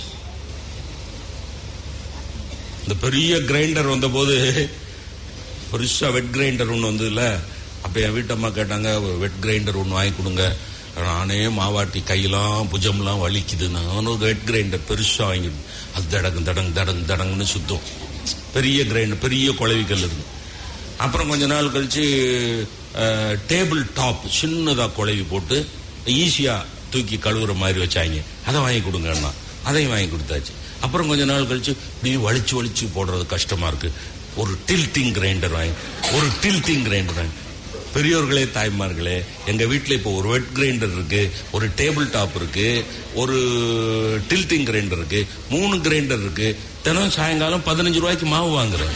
இந்த பெரிய கிரைண்டர் வந்தபோது பெருசா வெட் கிரைண்டர் ஒன்று வந்ததுல அப்ப என் வீட்டம்மா கேட்டாங்க வெட் கிரைண்டர் ஒன்று வாங்கி கொடுங்க நானே மாவாட்டி கையெல்லாம் புஜம்லாம் வலிக்குது நான் ஒரு வெட் கிரைண்டர் பெருசா வாங்கி அது தடங்கு தடங்கு தடங்கு தடங்குன்னு சுத்தம் பெரிய கிரைண்டர் பெரிய குழவிக்கல் இருக்கு அப்புறம் கொஞ்ச நாள் கழிச்சு டேபிள் டாப் சின்னதா குழவி போட்டு ஈஸியா தூக்கி கழுவுற மாதிரி வச்சாங்க அதை வாங்கி கொடுங்கன்னா அதையும் வாங்கி கொடுத்தாச்சு அப்புறம் கொஞ்ச நாள் கழிச்சு இப்படி வலிச்சு வலிச்சு போடுறது கஷ்டமா இருக்கு ஒரு டில்டிங் கிரைண்டர் வாங்கி ஒரு டில்டிங் கிரைண்டர் வாங்கி பெரியோர்களே தாய்மார்களே எங்க வீட்டுல இப்போ ஒரு வெட் கிரைண்டர் இருக்கு ஒரு டேபிள் டாப் இருக்கு ஒரு டில்டிங் கிரைண்டர் இருக்கு மூணு கிரைண்டர் இருக்கு தினம் சாயங்காலம் பதினஞ்சு ரூபாய்க்கு மாவு வாங்குறேன்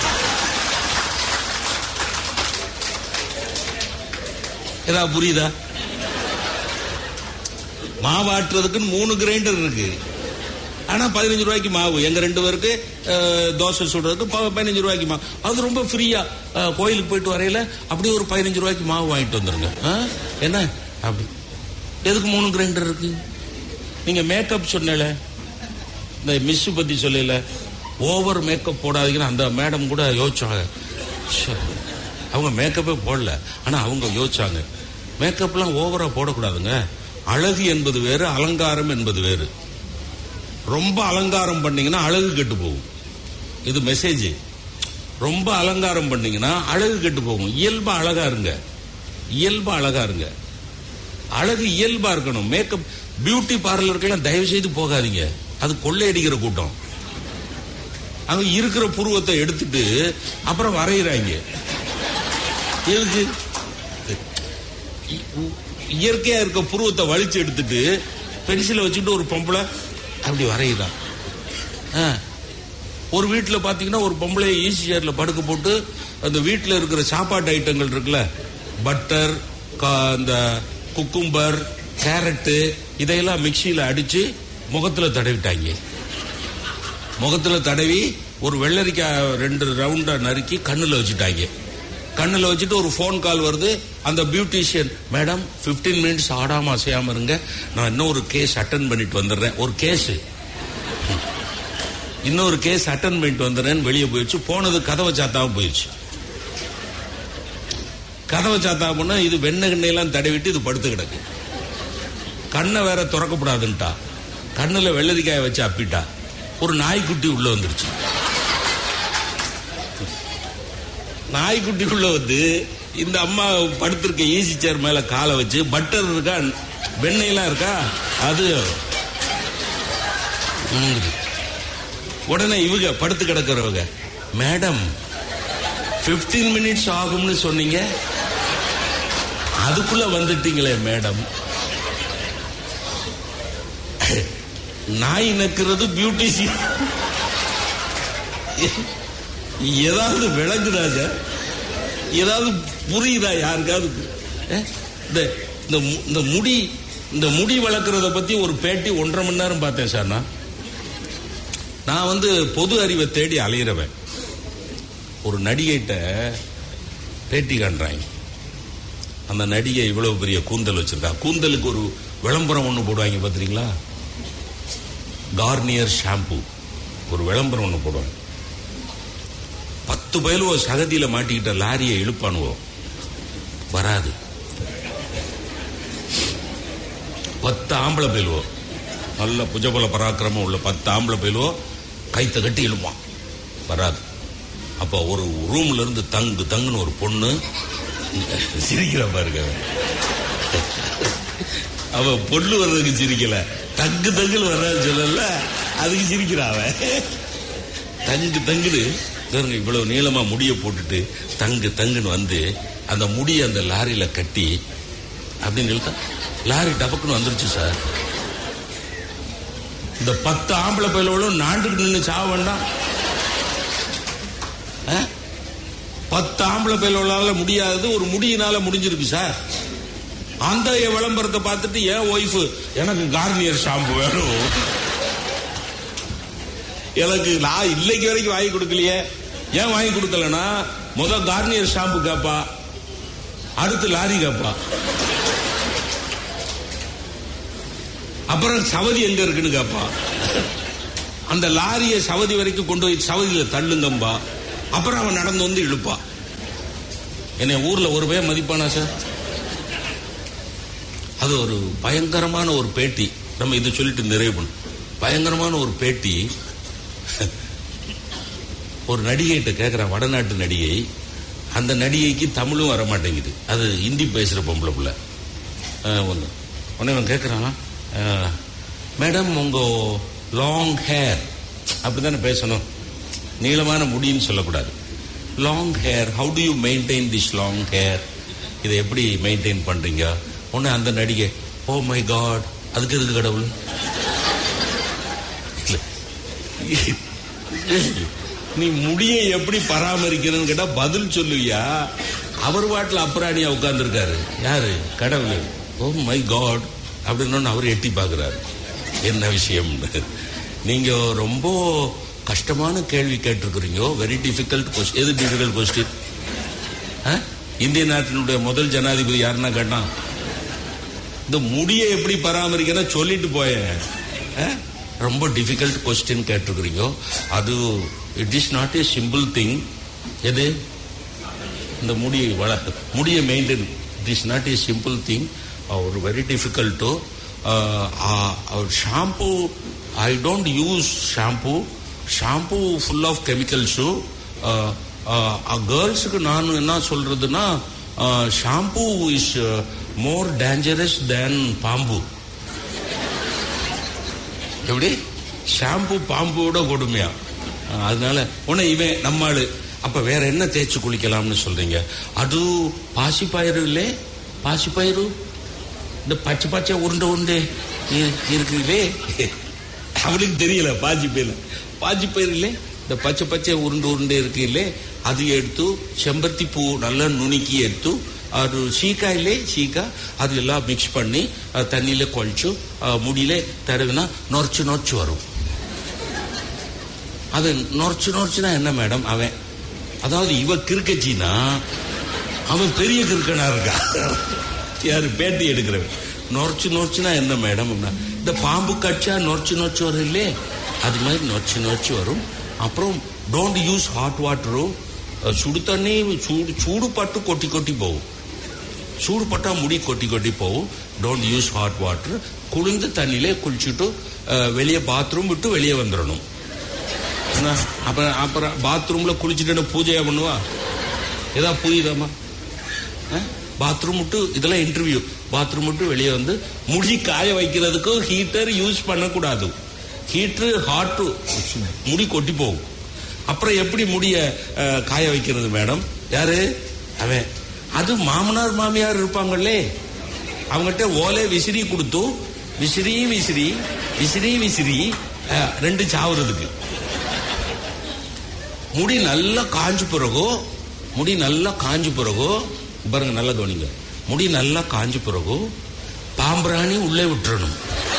ஏதாவது புரியுதா மாவு ஆட்டுறதுக்குன்னு மூணு கிரைண்டர் இருக்கு ஆனா பதினஞ்சு ரூபாய்க்கு மாவு எங்க ரெண்டு பேருக்கு அஹ், தோசை சுடுறதுக்கு ப- பதினஞ்சு ரூபாய்க்கு மாவு அது ரொம்ப ஃப்ரீயா அஹ், கோயிலுக்கு போயிட்டு வரையில அப்படியே ஒரு பதினஞ்சு ரூபாய்க்கு மாவு வாங்கிட்டு வந்துருங்க ஆ? என்ன அப்படி எதுக்கு மூணு கிரைண்டர் இருக்கு நீங்க மேக்கப் சொன்னல இந்த மிஸ் பத்தி சொல்லல ஓவர் மேக்கப் போடாதீங்கன்னு அந்த மேடம் கூட யோசிச்சாங்க ச்சே, அவங்க மேக்கப்பே போடல ஆனா அவங்க யோசிச்சாங்க மேக்கப்லாம் ஓவரா போடக்கூடாதுங்க அழகு என்பது வேறு அலங்காரம் என்பது வேறு ரொம்ப அலங்காரம் பண்ணீங்கன்னா அழகு கெட்டு போகும் இது மெசேஜ் ரொம்ப அலங்காரம் பண்ணீங்கன்னா அழகு கெட்டு போகும் இயல்பா அழகா இருங்க இயல்பா அழகா இருங்க அழகு இயல்பா இருக்கணும் மேக்கப் பியூட்டி பார்லருக்கெல்லாம் தயவு செய்து போகாதீங்க அது கொள்ளையடிக்கிற கூட்டம் அவங்க இருக்கிற புருவத்தை எடுத்துட்டு அப்புறம் வரைகிறாங்க எதுக்கு இ- உ- இயற்கையா இருக்க புருவத்தை வலிச்சு எடுத்துட்டு பென்சிலை வச்சுட்டு ஒரு பொம்பளை அப்படி வரையுதான் ஆ. ஒரு வீட்டுல பாத்தீங்கன்னா ஒரு பொம்பளை ஈஸி சேர்ல படுக்க போட்டு அந்த வீட்டுல இருக்கிற சாப்பாட்டு ஐட்டங்கள் இருக்குல்ல பட்டர் இந்த குக்கும்பர் கேரட்டு இதையெல்லாம் மிக்சியில அடிச்சு முகத்துல தடவிட்டாங்க முகத்துல தடவி ஒரு வெள்ளரிக்காய் ரெண்டு ரவுண்டா நறுக்கி கண்ணுல வச்சுட்டாங்க கண்ணுல வச்சுட்டு ஒரு ஃபோன் கால் வருது அந்த பியூட்டிஷியன் மேடம் 15 மினிட்ஸ் ஆடாம அசையாம இருங்க நான் இன்னும் ஒரு கேஸ் அட்டன் பண்ணிட்டு வந்துடுறேன் ஒரு கேஸ் இன்னொரு கேஸ் அட்டன் பண்ணிட்டு வந்துடுறேன்னு வெளியே போயிடுச்சு போனது கதவை சாத்தாம போயிடுச்சு கதவை சாத்தாம போனா இது வெண்ணெய் எண்ணெயெல்லாம் தடவிட்டு இது படுத்து கிடக்கு கண்ணை வேற திறக்கப்படாதுன்ட்டா கண்ணுல வெள்ளரிக்காய வச்சு அப்பிட்டா ஒரு நாய்க்குட்டி உள்ள வந்துருச்சு நாய்க்குட்டி உள்ள வந்து இந்த அம்மா படுத்திருக்க ஈசி சேர் மேல காலை வச்சு பட்டர் இருக்கா வெண்ணெயெல்லாம் இருக்கா அது ம். உடனே இவங்க படுத்து கிடக்கிறவங்க மேடம் 15 மினிட்ஸ் ஆகும்னு சொன்னீங்க அதுக்குள்ள வந்துட்டீங்களே மேடம் நாய் நக்கிறது பியூட்டிஷியன் ஏதாவது விளங்குதா சார் ஏதாவது புரியுதா யாருக்காவது அஹ்? இந்த இந்த மு- இந்த முடி இந்த முடி வளர்க்கறத பத்தி ஒரு பேட்டி ஒன்றரை மணி நேரம் பார்த்தேன் சார் நான் நான் வந்து பொது அறிவை தேடி அலையிறவன் ஒரு நடிகைட்ட பேட்டி காண்றாங்க அந்த நடிகை இவ்வளவு பெரிய கூந்தல் வச்சிருக்கா கூந்தலுக்கு ஒரு விளம்பரம் ஒண்ணு போடுவாங்க பாத்தீங்களா கார்னியர் ஷாம்பு ஒரு விளம்பரம் ஒண்ணு போடுவாங்க பத்து பயலுவோ சகதியில மாட்டிக்கிட்ட லாரியை இழுப்பானுவோம் வராது பத்து ஆம்பளை பயிலுவோ நல்ல புஜபல பராக்கிரமம் உள்ள பத்து ஆம்பளை பயிலுவோ கைத்த கட்டி இழுப்பான் வராது அப்போ ஒரு ரூம்ல இருந்து தங்கு தங்குன்னு ஒரு பொண்ணு சிரிக்கிற பாருங்க அவ பொண்ணு வர்றதுக்கு சிரிக்கல தங்கு தங்குன்னு வர்றான்னு சொல்லல அதுக்கு சிரிக்கிறா அவன் தங்கு தங்குன்னு பாருங்க இவ்வளவு நீளமா முடிய போட்டுட்டு தங்கு தங்குன்னு வந்து அந்த முடிய அந்த லாரியில கட்டி அப்படின்னு இழுத்தா லாரி டபக்குன்னு வந்துருச்சு சார் இந்த பத்து ஆம்பளை பயிலும் நாண்டுக்கு நின்று சாக வேண்டாம் ஆ? பத்து ஆம்பளை பயிலால முடியாதது ஒரு முடியினால முடிஞ்சிருக்கு சார் அந்த விளம்பரத்தை பார்த்துட்டு என் ஒய்ஃப் எனக்கு கார்னியர் ஷாம்பு வேணும் எனக்கு நான் இல்லைக்கு வரைக்கும் வாங்கி கொடுக்கலையே ஏன் வாங்கி கொடுக்கலனா முத கார்னியர் ஷாம்பு கேப்பா அடுத்து லாரி கேப்பா அப்புறம் சவதி எங்க இருக்குன்னு கேப்பா அந்த லாரியை சவதி வரைக்கும் கொண்டு போய் சவதியில தள்ளுங்கம்பா அப்புறம் அவன் நடந்து வந்து இழுப்பா என்னை ஊர்ல ஒரு பையன் மதிப்பானா சார் அது ஒரு பயங்கரமான ஒரு பேட்டி நம்ம இதை சொல்லிட்டு நிறைவு பண்ணும் பயங்கரமான ஒரு பேட்டி ஒரு நடிகைகிட்ட கேட்குறான் வடநாட்டு நடிகை அந்த நடிகைக்கு தமிழும் வர மாட்டேங்குது அது ஹிந்தி பேசுகிற பொம்பளை பிள்ளை அஹ், ஒண்ணு உடனே அவன் கேட்குறான் மேடம் உங்கள் லாங் ஹேர் அப்படி தானே பேசணும் நீளமான முடின்னு சொல்லக்கூடாது long hair how do you maintain this long hair இதை எப்படி மெயின்டைன் பண்ணுறீங்க உடனே அந்த நடிகை ஓ மை காட் அதுக்கு எதுக்கு கடவுள் இல்ல. நீ முடியை எப்படி பராமரிக்கிறன்னு கேட்டா பதில் சொல்லுவியா அவர் வாட்டில் அப்புறாணியா உட்கார்ந்துருக்காரு யாரு கடவுள் ஓ மை காட் அப்படின்னு அவர் எட்டி பார்க்கிறாரு என்ன விஷயம் நீங்க ரொம்ப கஷ்டமான கேள்வி கேட்டிருக்கிறீங்க வெரி டிஃபிகல்ட் கொஸ்டின் எது டிஃபிகல்ட் கொஸ்டின் இந்திய நாட்டினுடைய முதல் ஜனாதிபதி யாருன்னா கேட்டான் இந்த முடியை எப்படி பராமரிக்கணும் சொல்லிட்டு போயேன் அஹ்? ரொம்ப டிஃபிகல்ட் கொஸ்டின் கேட்டிருக்கிறீங்க அது it is not a simple thing எது இந்த முடி வள முடியை maintain it is not a simple thing ஒரு very difficult to shampoo I don't use shampoo shampoo full of chemicals கேர்ள்ஸுக்கு நான் என்ன சொல்றதுன்னா shampoo is more dangerous than பாம்பு எப்படி ஷாம்பு பாம்போட கொடுமையா அஹ் அதனால உன்னை இவன் நம்மாளு அப்ப வேற என்ன தேய்ச்சி குளிக்கலாம்னு சொல்றீங்க அது பாசிப்பயிறு இல்லே பாசிப்பயிறு இந்த பச்சை பச்சை உருண்டை உருண்டை இ- இருக்குங்களே அவளுக்கு தெரியல பாஜிப்பயில பாஜிப்பயிர் இல்லே இந்த பச்சை பச்சை உருண்டை உருண்டை இருக்கு இல்லே அது எடுத்து செம்பருத்தி பூ நல்லா நுணுக்கி எடுத்து அது சீக்கா இல்லே சீக்கா அது எல்லாம் மிக்ஸ் பண்ணி அது தண்ணியில குழச்சு முடியில தடவினா நொறுச்சு நொறுச்சு வரும் அது நொறுச்சு நொறுச்சுனா என்ன மேடம் அவன் அதாவது இவ கிறுக்கச்சின்னா அவன் பெரிய கிறுக்கனா இருக்கா யாரு பேட்டி எடுக்கிறவன் நொறுச்சு நொறுச்சுனா என்ன மேடம் அப்படின்னா, இந்த பாம்பு கடிச்சா நொறுச்சு நொறுச்சு வரும் இல்லே அது மாதிரி நொறுச்சு நொறுச்சு வரும் அப்புறம் டோன்ட் யூஸ் ஹாட் வாட்டரோ சுடு தண்ணி சூடு சூடு பட்டு கொட்டி கொட்டி போகும் சூடு பட்டா முடி கொட்டி கொட்டி போகும் டோன்ட் யூஸ் ஹாட் வாட்டர் குளிர்ந்த தண்ணியிலே குளிச்சுட்டு அஹ், வெளியே பாத்ரூம் விட்டு வெளியே வந்துடணும் என்ன? அப்புறம் அப்புறம் பாத்ரூம்ல குளிச்சுட்டு பூஜையா பண்ணுவா ஏதா புரியுதாம்மா பாத்ரூம் விட்டு இதெல்லாம் இன்டர்வியூ பாத்ரூம் விட்டு வெளியே வந்து முடி காய வைக்கிறதுக்கு ஹீட்டர் யூஸ் பண்ணக்கூடாது ஹீட்டர் ஹாட்டு முடி கொட்டி போகும் அப்புறம் எப்படி முடிய அஹ், காய வைக்கிறது மேடம் யாரு அவன் அது மாமனார் மாமியார் இருப்பாங்களே அவங்ககிட்ட ஓலை விசிறி கொடுத்து விசிறி விசிறி விசிறி விசிறி அஹ், ரெண்டு சாவுறதுக்கு முடி நல்லா காஞ்சு பிறகு முடி நல்லா காஞ்சு பிறகு பாருங்க நல்லா கவனிங்க முடி நல்லா காஞ்சு பிறகு பாம்பிராணி உள்ளே விட்டுறணும்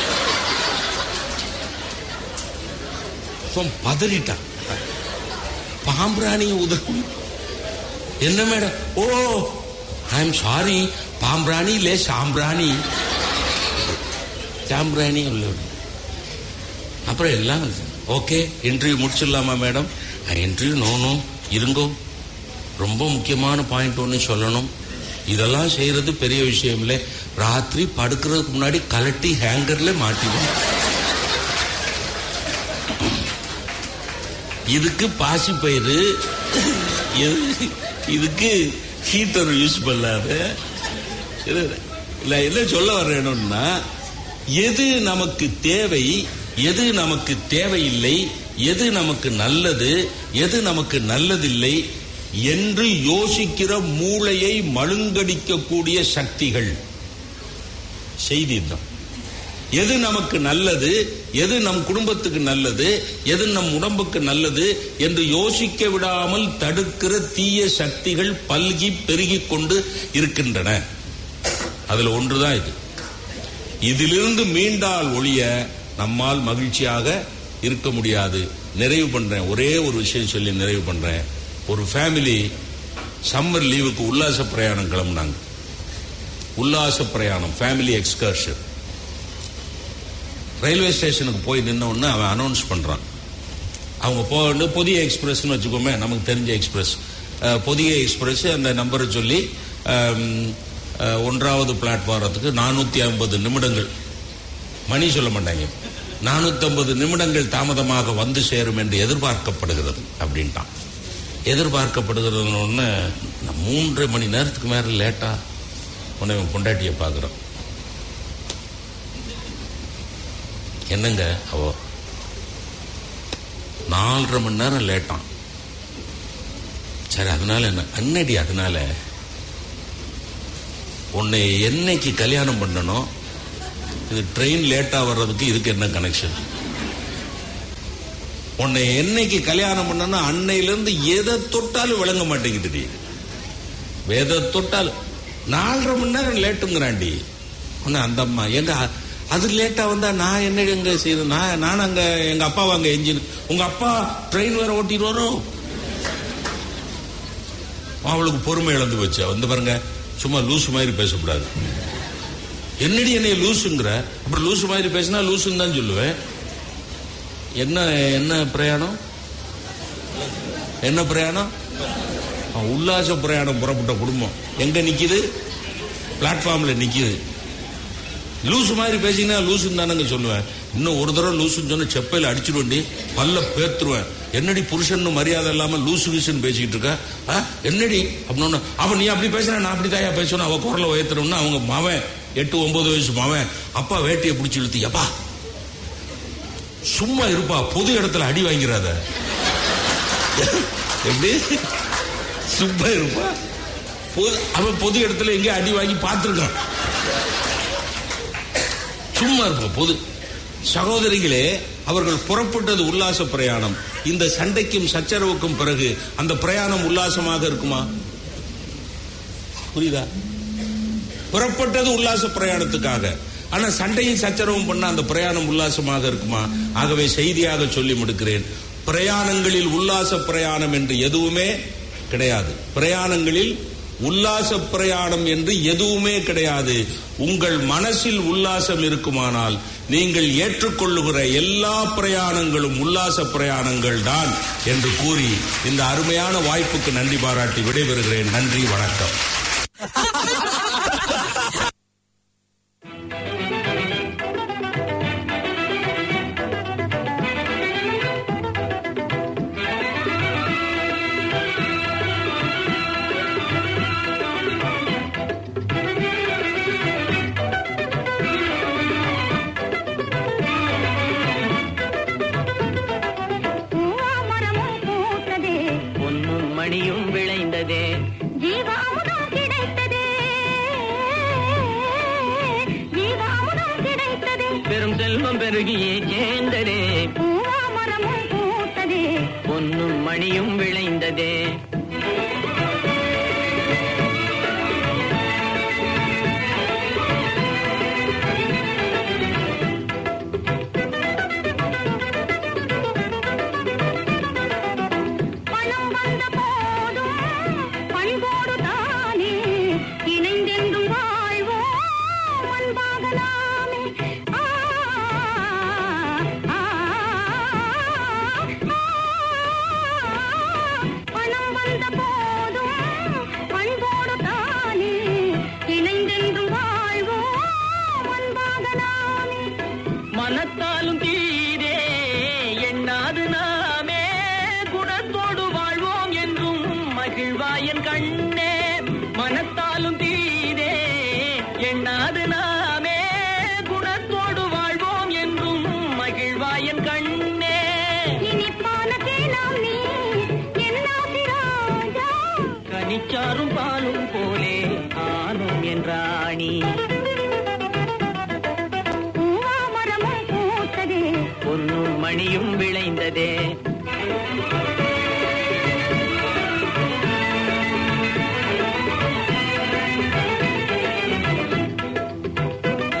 இப்ப பதறிட்டான் பாம்பிராணி உதவும் என்ன madam oh I am sorry பாம்பிராணி இல்ல சாம்பிராணி சாம்பிராணி உள்ள விடு. அப்புறம் எல்லாம் ஓகே இன்டர்வியூ முடிச்சிடலாமா மேடம் இன்டர்வியூ நோனும் இருங்கோ ரொம்ப முக்கியமான பாயிண்ட் ஒன்று சொல்லணும் இதெல்லாம் செய்யறது பெரிய விஷயம் இல்லை ராத்திரி படுக்கிறதுக்கு முன்னாடி கலட்டி ஹேங்கர்ல மாட்டிடும் இதுக்கு பாசி பயிறு இதுக்கு ஹீட்டர் யூஸ் பண்ணாத இது இல்ல என்ன சொல்ல வர்றேன்னா எது நமக்கு தேவை எது நமக்கு தேவையில்லை எது நமக்கு நல்லது எது நமக்கு நல்லதில்லை என்று யோசிக்கிற மூளையை மழுங்கடிக்கக்கூடிய சக்திகள் செய்தி தான் எது நமக்கு நல்லது எது நம் குடும்பத்துக்கு நல்லது எது நம் உடம்புக்கு நல்லது என்று யோசிக்க விடாமல் தடுக்கிற தீய சக்திகள் பல்கி பெருகிக் கொண்டு இருக்கின்றன அதுல ஒன்றுதான் இது இதிலிருந்து மீண்டால் ஒழிய நம்மால் மகிழ்ச்சியாக இருக்க முடியாது நிறைவு பண்றேன் ஒரே ஒரு விஷயம் சொல்லி நிறைவு பண்றேன் ஒரு ஃபேமிலி சம்மர் லீவுக்கு உல்லாச பிரயாணம் கிளம்புனாங்க உல்லாச பிரயாணம் ஃபேமிலி எக்ஸ்கர்ஷன் ரயில்வே ஸ்டேஷனுக்கு போய் நின்ன உடனே அவன் அனௌன்ஸ் பண்றான் அவங்க போக புதிய எக்ஸ்பிரஸ்னு வச்சுக்கோமே நமக்கு தெரிஞ்ச எக்ஸ்பிரஸ் அஹ், புதிய எக்ஸ்பிரஸ் அந்த நம்பரை சொல்லி அம், அஹ், ஒன்றாவது பிளாட்ஃபாரத்துக்கு நானூத்தி ஐம்பது நிமிடங்கள் மணி சொல்ல மாட்டாங்க நானூத்தி ஐம்பது நிமிடங்கள் தாமதமாக வந்து சேரும் என்று எதிர்பார்க்கப்படுகிறது அப்படின்ட்டான் எதிர்பார்க்கப்படுகிறது ஒன்று மூன்றரை மணி நேரத்துக்கு மேல லேட்டா உன்னை இவன் பொண்டாட்டியை பார்க்குறான் என்னங்க அவ நாலரை மணி நேரம் லேட்டான் சரி அதனால என்ன அன்னடி அதனால உன்னை என்னைக்கு கல்யாணம் பண்ணணும் இது ட்ரெயின் லேட்டா வர்றதுக்கு இதுக்கு என்ன கனெக்ஷன் உன்னை என்னைக்கு கல்யாணம் பண்ணணும் அன்னையிலிருந்து எதை தொட்டாலும் விளங்க மாட்டேங்குதுடி எதை தொட்டாலும் நாலரை மணி நேரம் லேட்டுங்கிறாண்டி உன்னை அந்த அம்மா எங்க அ- அது லேட்டா வந்தா நான் என்ன எங்க செய்யுது நான் நான் அங்க எங்க அப்பா அங்க என்ஜின் உங்க அப்பா ட்ரெயின் வேற ஓட்டிட்டு வரும் அவளுக்கு பொறுமை இழந்து போச்சு வந்து பாருங்க சும்மா லூசு மாதிரி பேசக்கூடாது என்னடி என்னைய லூசுங்கிற அப்புறம் லூசு மாதிரி பேசினா லூசுன்னு தான் சொல்லுவேன் என்ன என்ன பிரயாணம் என்ன பிரயாணம் ஆ, உல்லாச பிரயாணம் புறப்பட்ட குடும்பம் எங்க நிக்குது பிளாட்ஃபார்ம்ல நிக்குது லூசு மாதிரி பேசினா லூசுன்னு தானங்க சொல்லுவேன் இன்னும் ஒரு தடவை லூசுன்னு சொன்ன செப்பையில அடிச்சிடுவேண்டி பல்ல பேத்துருவேன் என்னடி புருஷன் மரியாதை இல்லாம லூசு லூசுன்னு பேசிக்கிட்டு இருக்க ஆ, என்னடி அப்படின்னு அவன் நீ அப்படி பேசுற நான் அப்படி தாயா பேசணும் அவ குரலை உயர்த்தணும்னு அவங்க மவன் எட்டு ஒன்பது வயசு மவன் அப்பா வேட்டியை பிடிச்சி இழுத்து எப்பா சும்மா இருப்பா பொது இடத்துல அடி வாங்கிறாத எப்படி சும்மா இருப்பா பொது- அவன் பொது இடத்துல எங்கேயோ அடி வாங்கி பார்த்திருக்கான் சும்மா இருப்போம் பொது சகோதரிகளே அவர்கள் புறப்பட்டது உல்லாச பிரயாணம் இந்த சண்டைக்கும் சச்சரவுக்கும் பிறகு அந்த பிரயாணம் உல்லாசமாக இருக்குமா புரியுதா புறப்பட்டது உல்லாச பிரயாணத்துக்காக ஆனா சண்டையும் சச்சரவும் பண்ண அந்த பிரயாணம் உல்லாசமாக இருக்குமா ஆகவே செய்தியாக சொல்லி முடிக்கிறேன் பிரயாணங்களில் உல்லாச பிரயாணம் என்று எதுவுமே கிடையாது பிரயாணங்களில் உல்லாச பிரயாணம் என்று எதுவுமே கிடையாது உங்கள் மனசில் உல்லாசம் இருக்குமானால் நீங்கள் ஏற்றுக்கொள்ளுகிற எல்லா பிரயாணங்களும் உல்லாச பிரயாணங்கள் தான் என்று கூறி இந்த அருமையான வாய்ப்புக்கு நன்றி பாராட்டி விடைபெறுகிறேன் நன்றி வணக்கம் பூவாமரமும் பூத்ததே பொன்னும் மணியும் விளைந்ததே ஜீவாமுதம் கிடைத்ததே ஜீவாமுதம் கிடைத்ததே பெரும் செல்வம் பெருகியே சேர்ந்ததே பூவாமரமும் பூத்ததே பொன்னும் மணியும் விளைந்ததே பணம் வந்த போதும் பண்போடு தானே இணைந்தென்றும் வாழ்வோம் அன்பாக நாமே ஆ, ஆ, ஆ. பணம் வந்த போதும் பண்போடு தானே இணைந்தென்றும் வாழ்வோம் அன்பாக நாமே மனத்தாலும் தீரே எண்ணாது நாமே குணத்தோடு வாழ்வோம் என்றும் மகிழ்வாயன் கண்ணே மனத்தாலும் தீரே எண்ணாது நாமே குணத்தோடு வாழ்வோம் என்றும் மகிழ்வாயன் கண்ணே இனிப்பான தேனாம் நீ என்னாசி ராஜா கனிச்சாரும் பாலும் போலே ஆனும் என்றாணி பூவாமரமும் பூத்ததே பொன்னும் மணியும் விளைந்ததே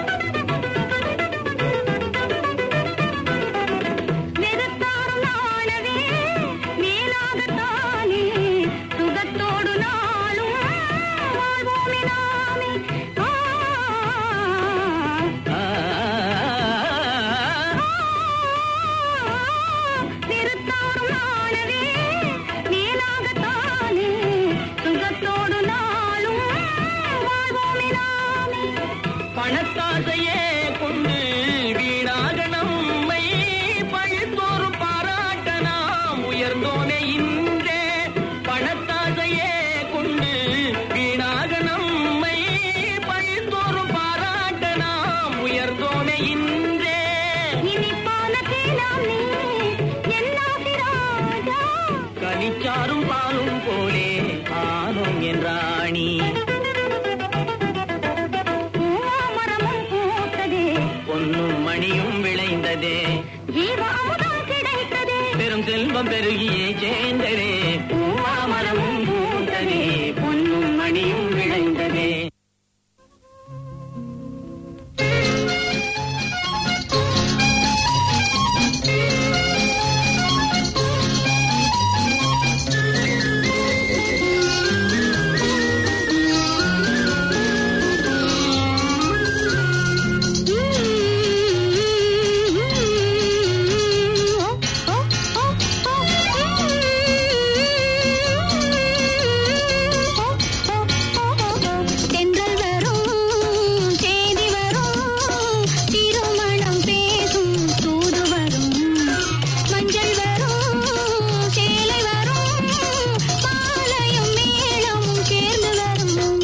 வெறுத்தாரும் நாளை என் ராணி பூவாமரமும் பூத்ததே பொன்னும் மணியும் விளைந்ததே ஜீவ அமுதம் கிடைத்ததே பெரும் செல்வம் பெருகியே சேர்ந்ததே பூமாமரமும் பூத்ததே பொன்னும் மணியும் விளைந்ததே தென்றல் வரும் செய்தி வரும் திருமணம் பேசும் தூது வரும் மஞ்சள் வரும் சேலை வரும் மாலையும் மேளமும் சேர்ந்து வரும்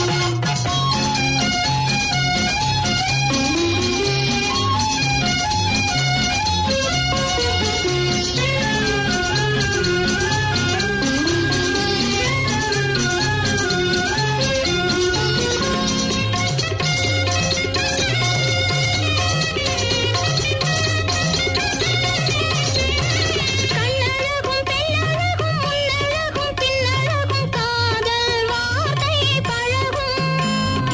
கண்ணழகும் பெண்ணழகும் முன்னழகும் பின்னழகும் காதல் வார்த்தை பழகும்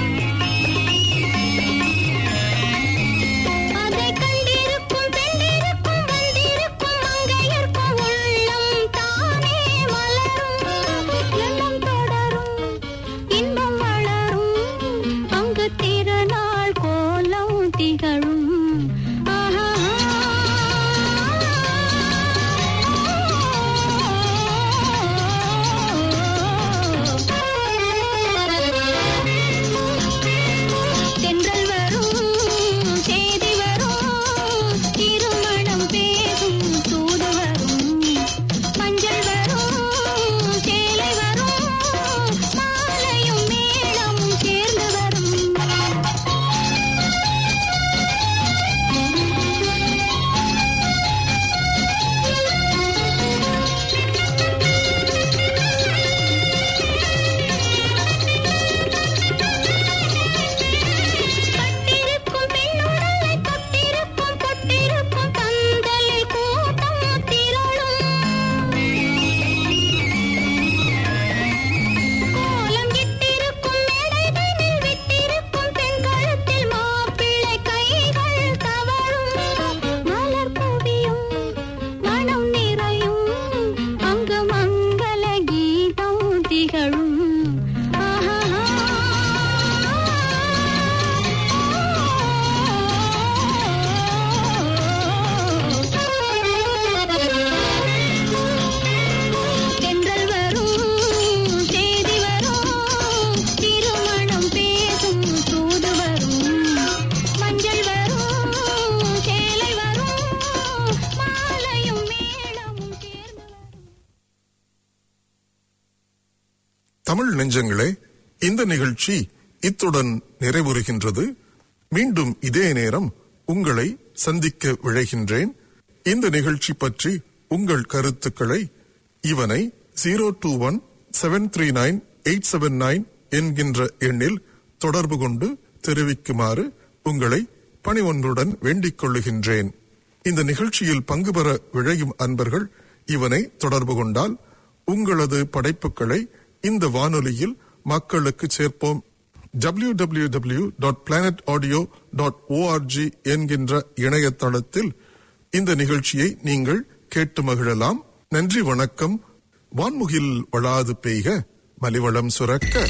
அதை கண்டிருக்கும் பெண்டிருக்கும் வந்திருக்கும் மங்கையர்க்கும் உள்ளம் தானே மலரும் எண்ணம் தொடரும் இன்பம் வளரும் அங்கு திருநாள் கோலம் திகழும் ஆஹா தென்றல் வரும் செய்தி வரும் திருமணம் பேசும் தூது வரும் மஞ்சள் வரும் சேலை வரும் மாலையும் மேளமும் சேர்ந்து வரும் கட்டிருக்கும் பெண்ணுடலை தொட்டிருக்கும் பொட்டிருக்கும் பந்தலில் கூட்டம் திரளும் கோலம் இட்டிருக்கும் மேடைதனில் விட்டிருக்கும் பெண் கழுத்தில் மாப்பிள்ளை கைகள் தவழும் மலர் குவியும் மனம் நிறையும் அங்கு மங்கள கீதம் திகழும் ஆஹா தென்றல் வரும் செய்தி வரும் திருமணம் பேசும் தூது வரும் மஞ்சள் வரும் சேலை வரும் மாலையும் மேளமும் சேர்ந்து வரும் தமிழ் நெஞ்சங்களே இந்த நிகழ்ச்சி இத்துடன் நிறைவுறுகின்றது மீண்டும் இதே நேரம் உங்களை சந்திக்க விழைகின்றேன் இந்த நிகழ்ச்சி பற்றி உங்கள் கருத்துக்களை இவனை zero two one seven three nine eight seven nine என்கின்ற எண்ணில் தொடர்பு கொண்டு தெரிவிக்குமாறு உங்களை பணிவொன்றுடன் வேண்டிக் கொள்ளுகின்றேன் இந்த நிகழ்ச்சியில் பங்கு பெற விழையும் அன்பர்கள் இவனை தொடர்பு கொண்டால் உங்களது படைப்புகளை இந்த வானொலியில் மக்களுக்கு சேர்ப்போம் www.planetaudio.org dot planet audio dot O R G என்கின்ற இணையதளத்தில் இந்த நிகழ்ச்சியை நீங்கள் கேட்டு மகிழலாம் நன்றி வணக்கம் வான்முகில் வளாது பெய்க மலிவளம் சுரக்க